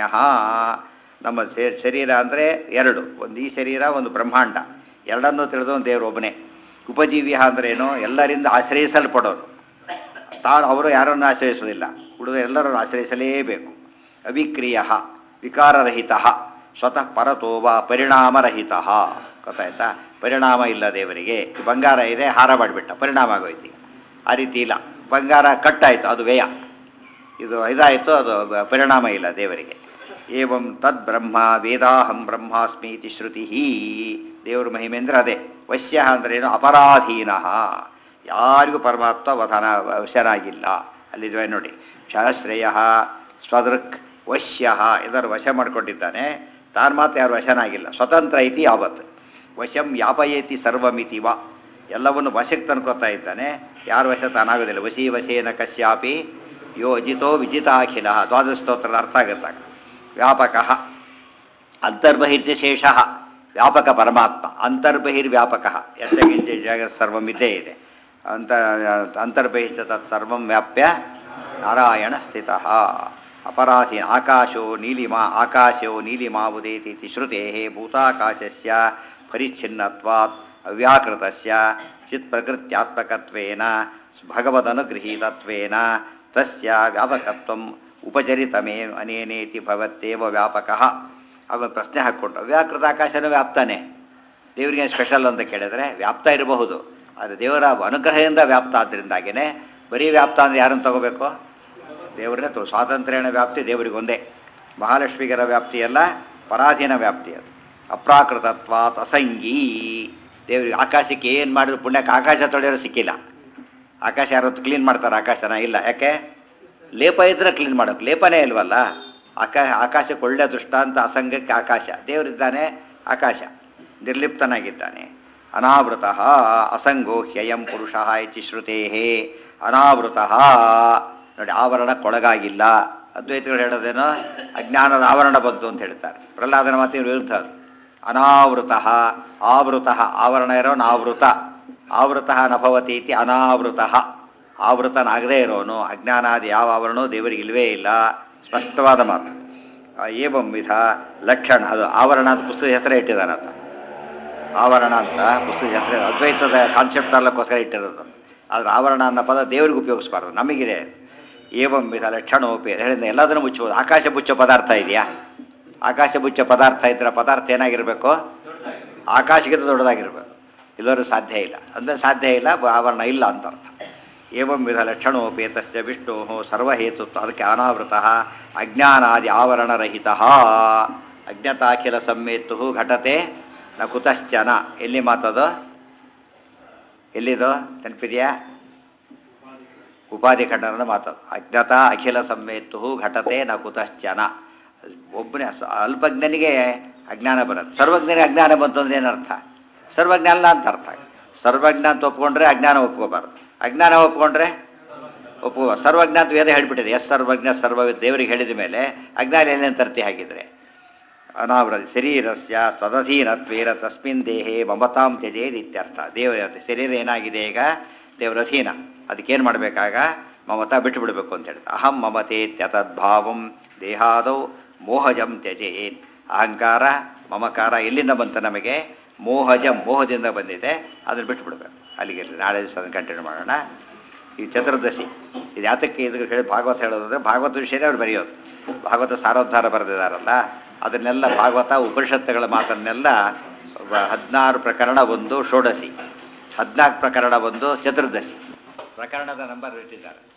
ನಮ್ಮ ಶೇ- ಶರೀರ ಅಂದರೆ ಎರಡು ಒಂದು ಈ ಶರೀರ ಒಂದು ಬ್ರಹ್ಮಾಂಡ ಎರಡನ್ನೂ ತಿಳಿದು ದೇವರು ಒಬ್ಬನೇ ಉಪಜೀವ್ಯ ಅಂದ್ರೇನು ಎಲ್ಲರಿಂದ ಆಶ್ರಯಿಸಲ್ಪಡೋರು ತಾನು ಅವರು ಯಾರನ್ನು ಆಶ್ರಯಿಸೋದಿಲ್ಲ ಹುಡುಗ ಎಲ್ಲರನ್ನು ಆಶ್ರಯಿಸಲೇಬೇಕು ಅವಿಕ್ರಿಯ ವಿಕಾರರಹಿತ ಸ್ವತಃ ಪರತೋವ ಪರಿಣಾಮರಹಿತ ಗೊತ್ತಾಯ್ತಾ ಪರಿಣಾಮ ಇಲ್ಲ ದೇವರಿಗೆ ಈ ಬಂಗಾರ ಇದೆ ಹಾರ ಮಾಡಿಬಿಟ್ಟ ಪರಿಣಾಮ ಆಗೋಯ್ತು ಈಗ. ಆ ರೀತಿ ಇಲ್ಲ ಬಂಗಾರ ಕಟ್ಟಾಯಿತು ಅದು ವ್ಯಯ ಇದು ಇದಾಯಿತು ಅದು ಬ- ಪರಿಣಾಮ ಇಲ್ಲ ದೇವರಿಗೆ ಏವಂ ತದ್ ಬ್ರಹ್ಮ ವೇದಾಹಂ ಬ್ರಹ್ಮಾಸ್ಮಿ ಇತಿ ಶ್ರುತಿ ದೇವ್ರ ಮಹಿಮೆ ಅಂದ್ರೆ ಅದೇ ವಶ್ಯ ಅಂದ್ರೇನು ಅಪರಾಧೀನ ಯಾರಿಗೂ ಪರಮಾತ್ಮ ವಧನ ವಶನಾಗಿಲ್ಲ ಅಲ್ಲಿದ್ವೆ ನೋಡಿ ಶಾಸ್ತ್ರೇಯ ಸ್ವದೃಕ್ ವಶ್ಯ ಇದರ ವಶ ಮಾಡಿಕೊಂಡಿದ್ದಾನೆ ತಾನು ಮಾತ್ರ ಯಾರು ವಶನಾಗಿಲ್ಲ ಸ್ವತಂತ್ರ ಐತಿ ಯಾವತ್ತು ವಶಂ ಯಾಪಯೇತಿ ಸರ್ವಮಿತಿ ವ ಎಲ್ಲವನ್ನು ವಶಕ್ಕೆ ತಂದ್ಕೊತಾ ಇದ್ದಾನೆ ಯಾರು ವಶ ತಾನಾಗೋದಿಲ್ಲ ವಶಿ ವಶೇನ ಕಶ್ಯಾಪಿ ಯೋ ಅಜಿತೋ ವಿಜಿತಾಖಿಲ ದ್ವಾದಶ ಸ್ತೋತ್ರದ ಅರ್ಥ ಆಗುತ್ತಾಗ ವ್ಯಾಪಕ ಅಂತರ್ಬಹಿರ್ಶೇಷ ವ್ಯಾಪಕ ಪರಮಾತ್ಮ ಅಂತರ್ಬಹಿರ್ವ್ಯಾಪಕ ಯಜ್ಞಗಿಂಚ ಜಗ ಸರ್ವಮಿದ್ದೇ ಇದೆ ಅಂತ ಅಂತರ್ಬಹಿಶ್ಚ ತತ್ ಸರ್ವಂ ವ್ಯಾಪ್ಯ ನಾರಾಯಣ ಸ್ಥಿತ ಅಪರಾಧಿ ಆಕಾಶೋ ನೀಲಿಮಾ ಆಕಾಶೋ ನೀಲಿಮಾ ಉದೇತಿ ಶ್ರುತೆ ಭೂತಾಕಾಶಸ್ಯ ಪರಿಚ್ಛಿನ್ನತ್ವಾತ್ ಅವ್ಯಾಕೃತಸ್ಯ ಚಿತ್ಪ್ರಕೃತ್ಯಾತ್ಮಕತ್ವೇನ ಭಗವದನುಗೃಹೀತತ್ವೇನ ತಸ್ಯ ವ್ಯಾಪಕತ್ವಂ ಉಪಚರಿತಮೇ ಅನೇನೇತಿ ಭವತ್ತೇವ ವ್ಯಾಪಕಃ ಆಗೊಂದು ಪ್ರಶ್ನೆ ಹಾಕ್ಕೊಟ್ರು ವ್ಯಾಕೃತ ಆಕಾಶನೂ ವ್ಯಾಪ್ತಾನೆ ದೇವರಿಗೆ ಸ್ಪೆಷಲ್ ಅಂತ ಕೇಳಿದ್ರೆ ವ್ಯಾಪ್ತ ಇರಬಹುದು ಆದರೆ ದೇವರ ಅನುಗ್ರಹದಿಂದ ವ್ಯಾಪ್ತ ಆದ್ದರಿಂದಾಗಿಯೇ ಬರೀ ವ್ಯಾಪ್ತ ಅಂದರೆ ಯಾರನ್ನು ತಗೋಬೇಕು ದೇವರನ್ನೇ ತಗೋ ಸ್ವಾತಂತ್ರ್ಯನ ವ್ಯಾಪ್ತಿ ದೇವರಿಗೆ ಒಂದೇ ಮಹಾಲಕ್ಷ್ಮಿಗರ ವ್ಯಾಪ್ತಿ ಅಲ್ಲ ಪರಾಧೀನ ವ್ಯಾಪ್ತಿ ಅದು ಅಪ್ರಾಕೃತತ್ವಾತ್ ಅಸಂಗೀ ದೇವರಿಗೆ ಆಕಾಶಕ್ಕೆ ಏನು ಮಾಡಿದ್ರು ಪುಣ್ಯಕ್ಕೆ ಆಕಾಶ ತೊಳೆಯೋರು ಸಿಕ್ಕಿಲ್ಲ ಆಕಾಶ ಯಾರು ಕ್ಲೀನ್ ಮಾಡ್ತಾರೆ ಆಕಾಶನ ಇಲ್ಲ ಯಾಕೆ ಲೇಪ ಇದ್ರೆ ಕ್ಲೀನ್ ಮಾಡೋಕೆ ಲೇಪನೇ ಇಲ್ವಲ್ಲ ಆಕಾಶ ಆಕಾಶಕ್ಕೆ ಒಳ್ಳೆ ದೃಷ್ಟಾಂತ ಅಸಂಗಕ್ಕೆ ಆಕಾಶ ದೇವರಿದ್ದಾನೆ ಆಕಾಶ ನಿರ್ಲಿಪ್ತನಾಗಿದ್ದಾನೆ ಅನಾವೃತ ಅಸಂಗೋ ಹ್ಯಯಂ ಪುರುಷ ಇತಿ ಶ್ರುತೇ ಅನಾವೃತ ನೋಡಿ ಆವರಣಕ್ಕೊಳಗಾಗಿಲ್ಲ ಅದ್ವೈತಗಳು ಹೇಳೋದೇನೋ ಅಜ್ಞಾನದ ಆವರಣ ಬಂತು ಅಂತ ಹೇಳ್ತಾರೆ ಪ್ರಹ್ಲಾದನ ಮಾತಿನ ವಿರುದ್ಧ ಅದು ಅನಾವೃತ ಆವೃತ ಆವರಣ ಇರೋನು ಆವೃತ ಆವೃತ ನಭವತಿ ಇತಿ ಅನಾವೃತ ಆವೃತನಾಗದೇ ಇರೋನು ಅಜ್ಞಾನಾದಿ ಯಾವ ಆವರಣವೂ ದೇವರಿಗೆ ಇಲ್ಲವೇ ಇಲ್ಲ ಸ್ಪಷ್ಟವಾದ ಮಾತು ಆ, ಏವಂ ವಿಧ ಲಕ್ಷಣ ಅದು ಆವರಣ ಅಂತ ಪುಸ್ತಕ ಹೆಸರೇ ಇಟ್ಟಿದ್ದಾನಂತ ಆವರಣ ಅಂತ ಪುಸ್ತಕ ಹೆಸರು ಅದ್ವೈತದ ಕಾನ್ಸೆಪ್ಟ್ ಅಲ್ಲಕ್ಕೋಸ್ಕರ ಇಟ್ಟಿರೋದು ಆದರೆ ಆವರಣ ಅನ್ನೋ ಪದ ದೇವರಿಗೆ ಉಪಯೋಗಿಸ್ಬಾರ್ದು ನಮಗಿದೆ ಏವಂ ವಿಧ ಲಕ್ಷಣೋಪಿ ಹೇಳಿದ ಎಲ್ಲದನ್ನು ಮುಚ್ಚಬಹುದು ಆಕಾಶ ಮುಚ್ಚೋ ಪದಾರ್ಥ ಇದೆಯಾ ಆಕಾಶ ಮುಚ್ಚೋ ಪದಾರ್ಥ ಇದ್ರೆ ಪದಾರ್ಥ ಏನಾಗಿರಬೇಕು ಆಕಾಶಕ್ಕಿಂತ ದೊಡ್ಡದಾಗಿರ್ಬೇಕು ಇಲ್ಲರೂ ಸಾಧ್ಯ ಇಲ್ಲ ಅಂದರೆ ಸಾಧ್ಯ ಇಲ್ಲ ಬ- ಆವರಣ ಇಲ್ಲ ಅಂತ ಅರ್ಥ ಏವಂ ವಿಧ ಲಕ್ಷಣೋಪಿ ತಸ್ಯ ವಿಷ್ಣು ಸರ್ವಹೇತುತ್ವ ಅದಕ್ಕೆ ಅನಾವೃತ ಅಜ್ಞಾನಾದಿ ಆವರಣರಹಿತ ಅಜ್ಞತಾಖಿಲ ಸಮ್ಮೇತು ಘಟತೆ ನ ಕುತಶ್ಚನ ಎಲ್ಲಿ ಮಾತದು ಎಲ್ಲಿದು ನೆನಪಿದೆಯಾ ಉಪಾಧಿ ಖಂಡನದ ಮಾತು ಅಜ್ಞತ ಅಖಿಲ ಸಮ್ಮೇತು ಘಟತೆ ನ ಕುತಶ್ಚನ ಒಬ್ಬನೇ ಸ- ಅಲ್ಪಜ್ಞನಿಗೆ ಅಜ್ಞಾನ ಬರುತ್ತೆ ಸರ್ವಜ್ಞನಿಗೆ ಅಜ್ಞಾನ ಬಂತು ಅಂದ್ರೆ ಏನರ್ಥ ಸರ್ವಜ್ಞ ಅಲ್ಲ ಅಂತ ಅರ್ಥ ಸರ್ವಜ್ಞ ಅಂತ ಒಪ್ಕೊಂಡ್ರೆ ಅಜ್ಞಾನ ಒಪ್ಕೋಬಾರ್ದು ಅಜ್ಞಾನ ಒಪ್ಕೊಂಡ್ರೆ ಒಪ್ಪುವ ಸರ್ವಜ್ಞ ಅಂತ ವೇದ ಹೇಳಿಬಿಟ್ಟಿದೆ ಎಸ್ ಸರ್ವಜ್ಞ ಸರ್ವ ದೇವರಿಗೆ ಹೇಳಿದ ಮೇಲೆ ಅಜ್ಞಾನ ಏನೇನು ತರ್ತಿ ಹಾಕಿದರೆ ಅನಾವೃತ ಶರೀರಸ್ಯ ತದಧೀನತ್ವೇರ ತಸ್ಮಿನ್ ದೇಹೇ ಮಮತಾಂ ತ್ಯಜೇದ್ ಇತ್ಯರ್ಥ ದೇವ ಶರೀರ ಏನಾಗಿದೆ ಈಗ ದೇವರ ಅಧೀನ ಅದಕ್ಕೇನು ಮಾಡಬೇಕಾಗ ಮಮತಾ ಬಿಟ್ಟು ಬಿಡಬೇಕು ಅಂತ ಹೇಳ್ತಾ ಅಹಂ ಮಮತೆ ತ್ಯತದ್ಭಾವಂ ದೇಹಾದೌ ಮೋಹಜಂ ತ್ಯಜೇತ್ ಅಹಂಕಾರ ಮಮಕಾರ ಎಲ್ಲಿಂದ ಬಂತ ನಮಗೆ ಮೋಹಜಂ ಮೋಹದಿಂದ ಬಂದಿದೆ ಅದನ್ನು ಬಿಟ್ಟು ಬಿಡಬೇಕು ಅಲ್ಲಿಗೆ ಇರ್ಲಿ. ನಾಳೆ ದಿವಸ ಅದನ್ನು ಕಂಟಿನ್ಯೂ ಮಾಡೋಣ ಈ ಚತುರ್ದಶಿ ಇದು ಯಾತಕ್ಕೆ ಇದು ಹೇಳಿ ಭಾಗವತ ಹೇಳೋದಂದ್ರೆ ಭಾಗವತ ವಿಷಯನೇ ಅವ್ರು ಬರೆಯೋದು ಭಾಗವತ ಸಾರೋದ್ಧಾರ ಬರೆದಿದ್ದಾರಲ್ಲ ಅದನ್ನೆಲ್ಲ ಭಾಗವತ ಉಪನಿಷತ್ತುಗಳ ಮಾತನ್ನೆಲ್ಲ ವ- ಹದಿನಾರು ಪ್ರಕರಣ ಒಂದು ಷೋಡಶಿ ಹದಿನಾಲ್ಕು ಪ್ರಕರಣ ಒಂದು ಚತುರ್ದಶಿ ಪ್ರಕರಣದ ನಂಬರ್ ಇಟ್ಟಿದ್ದಾರೆ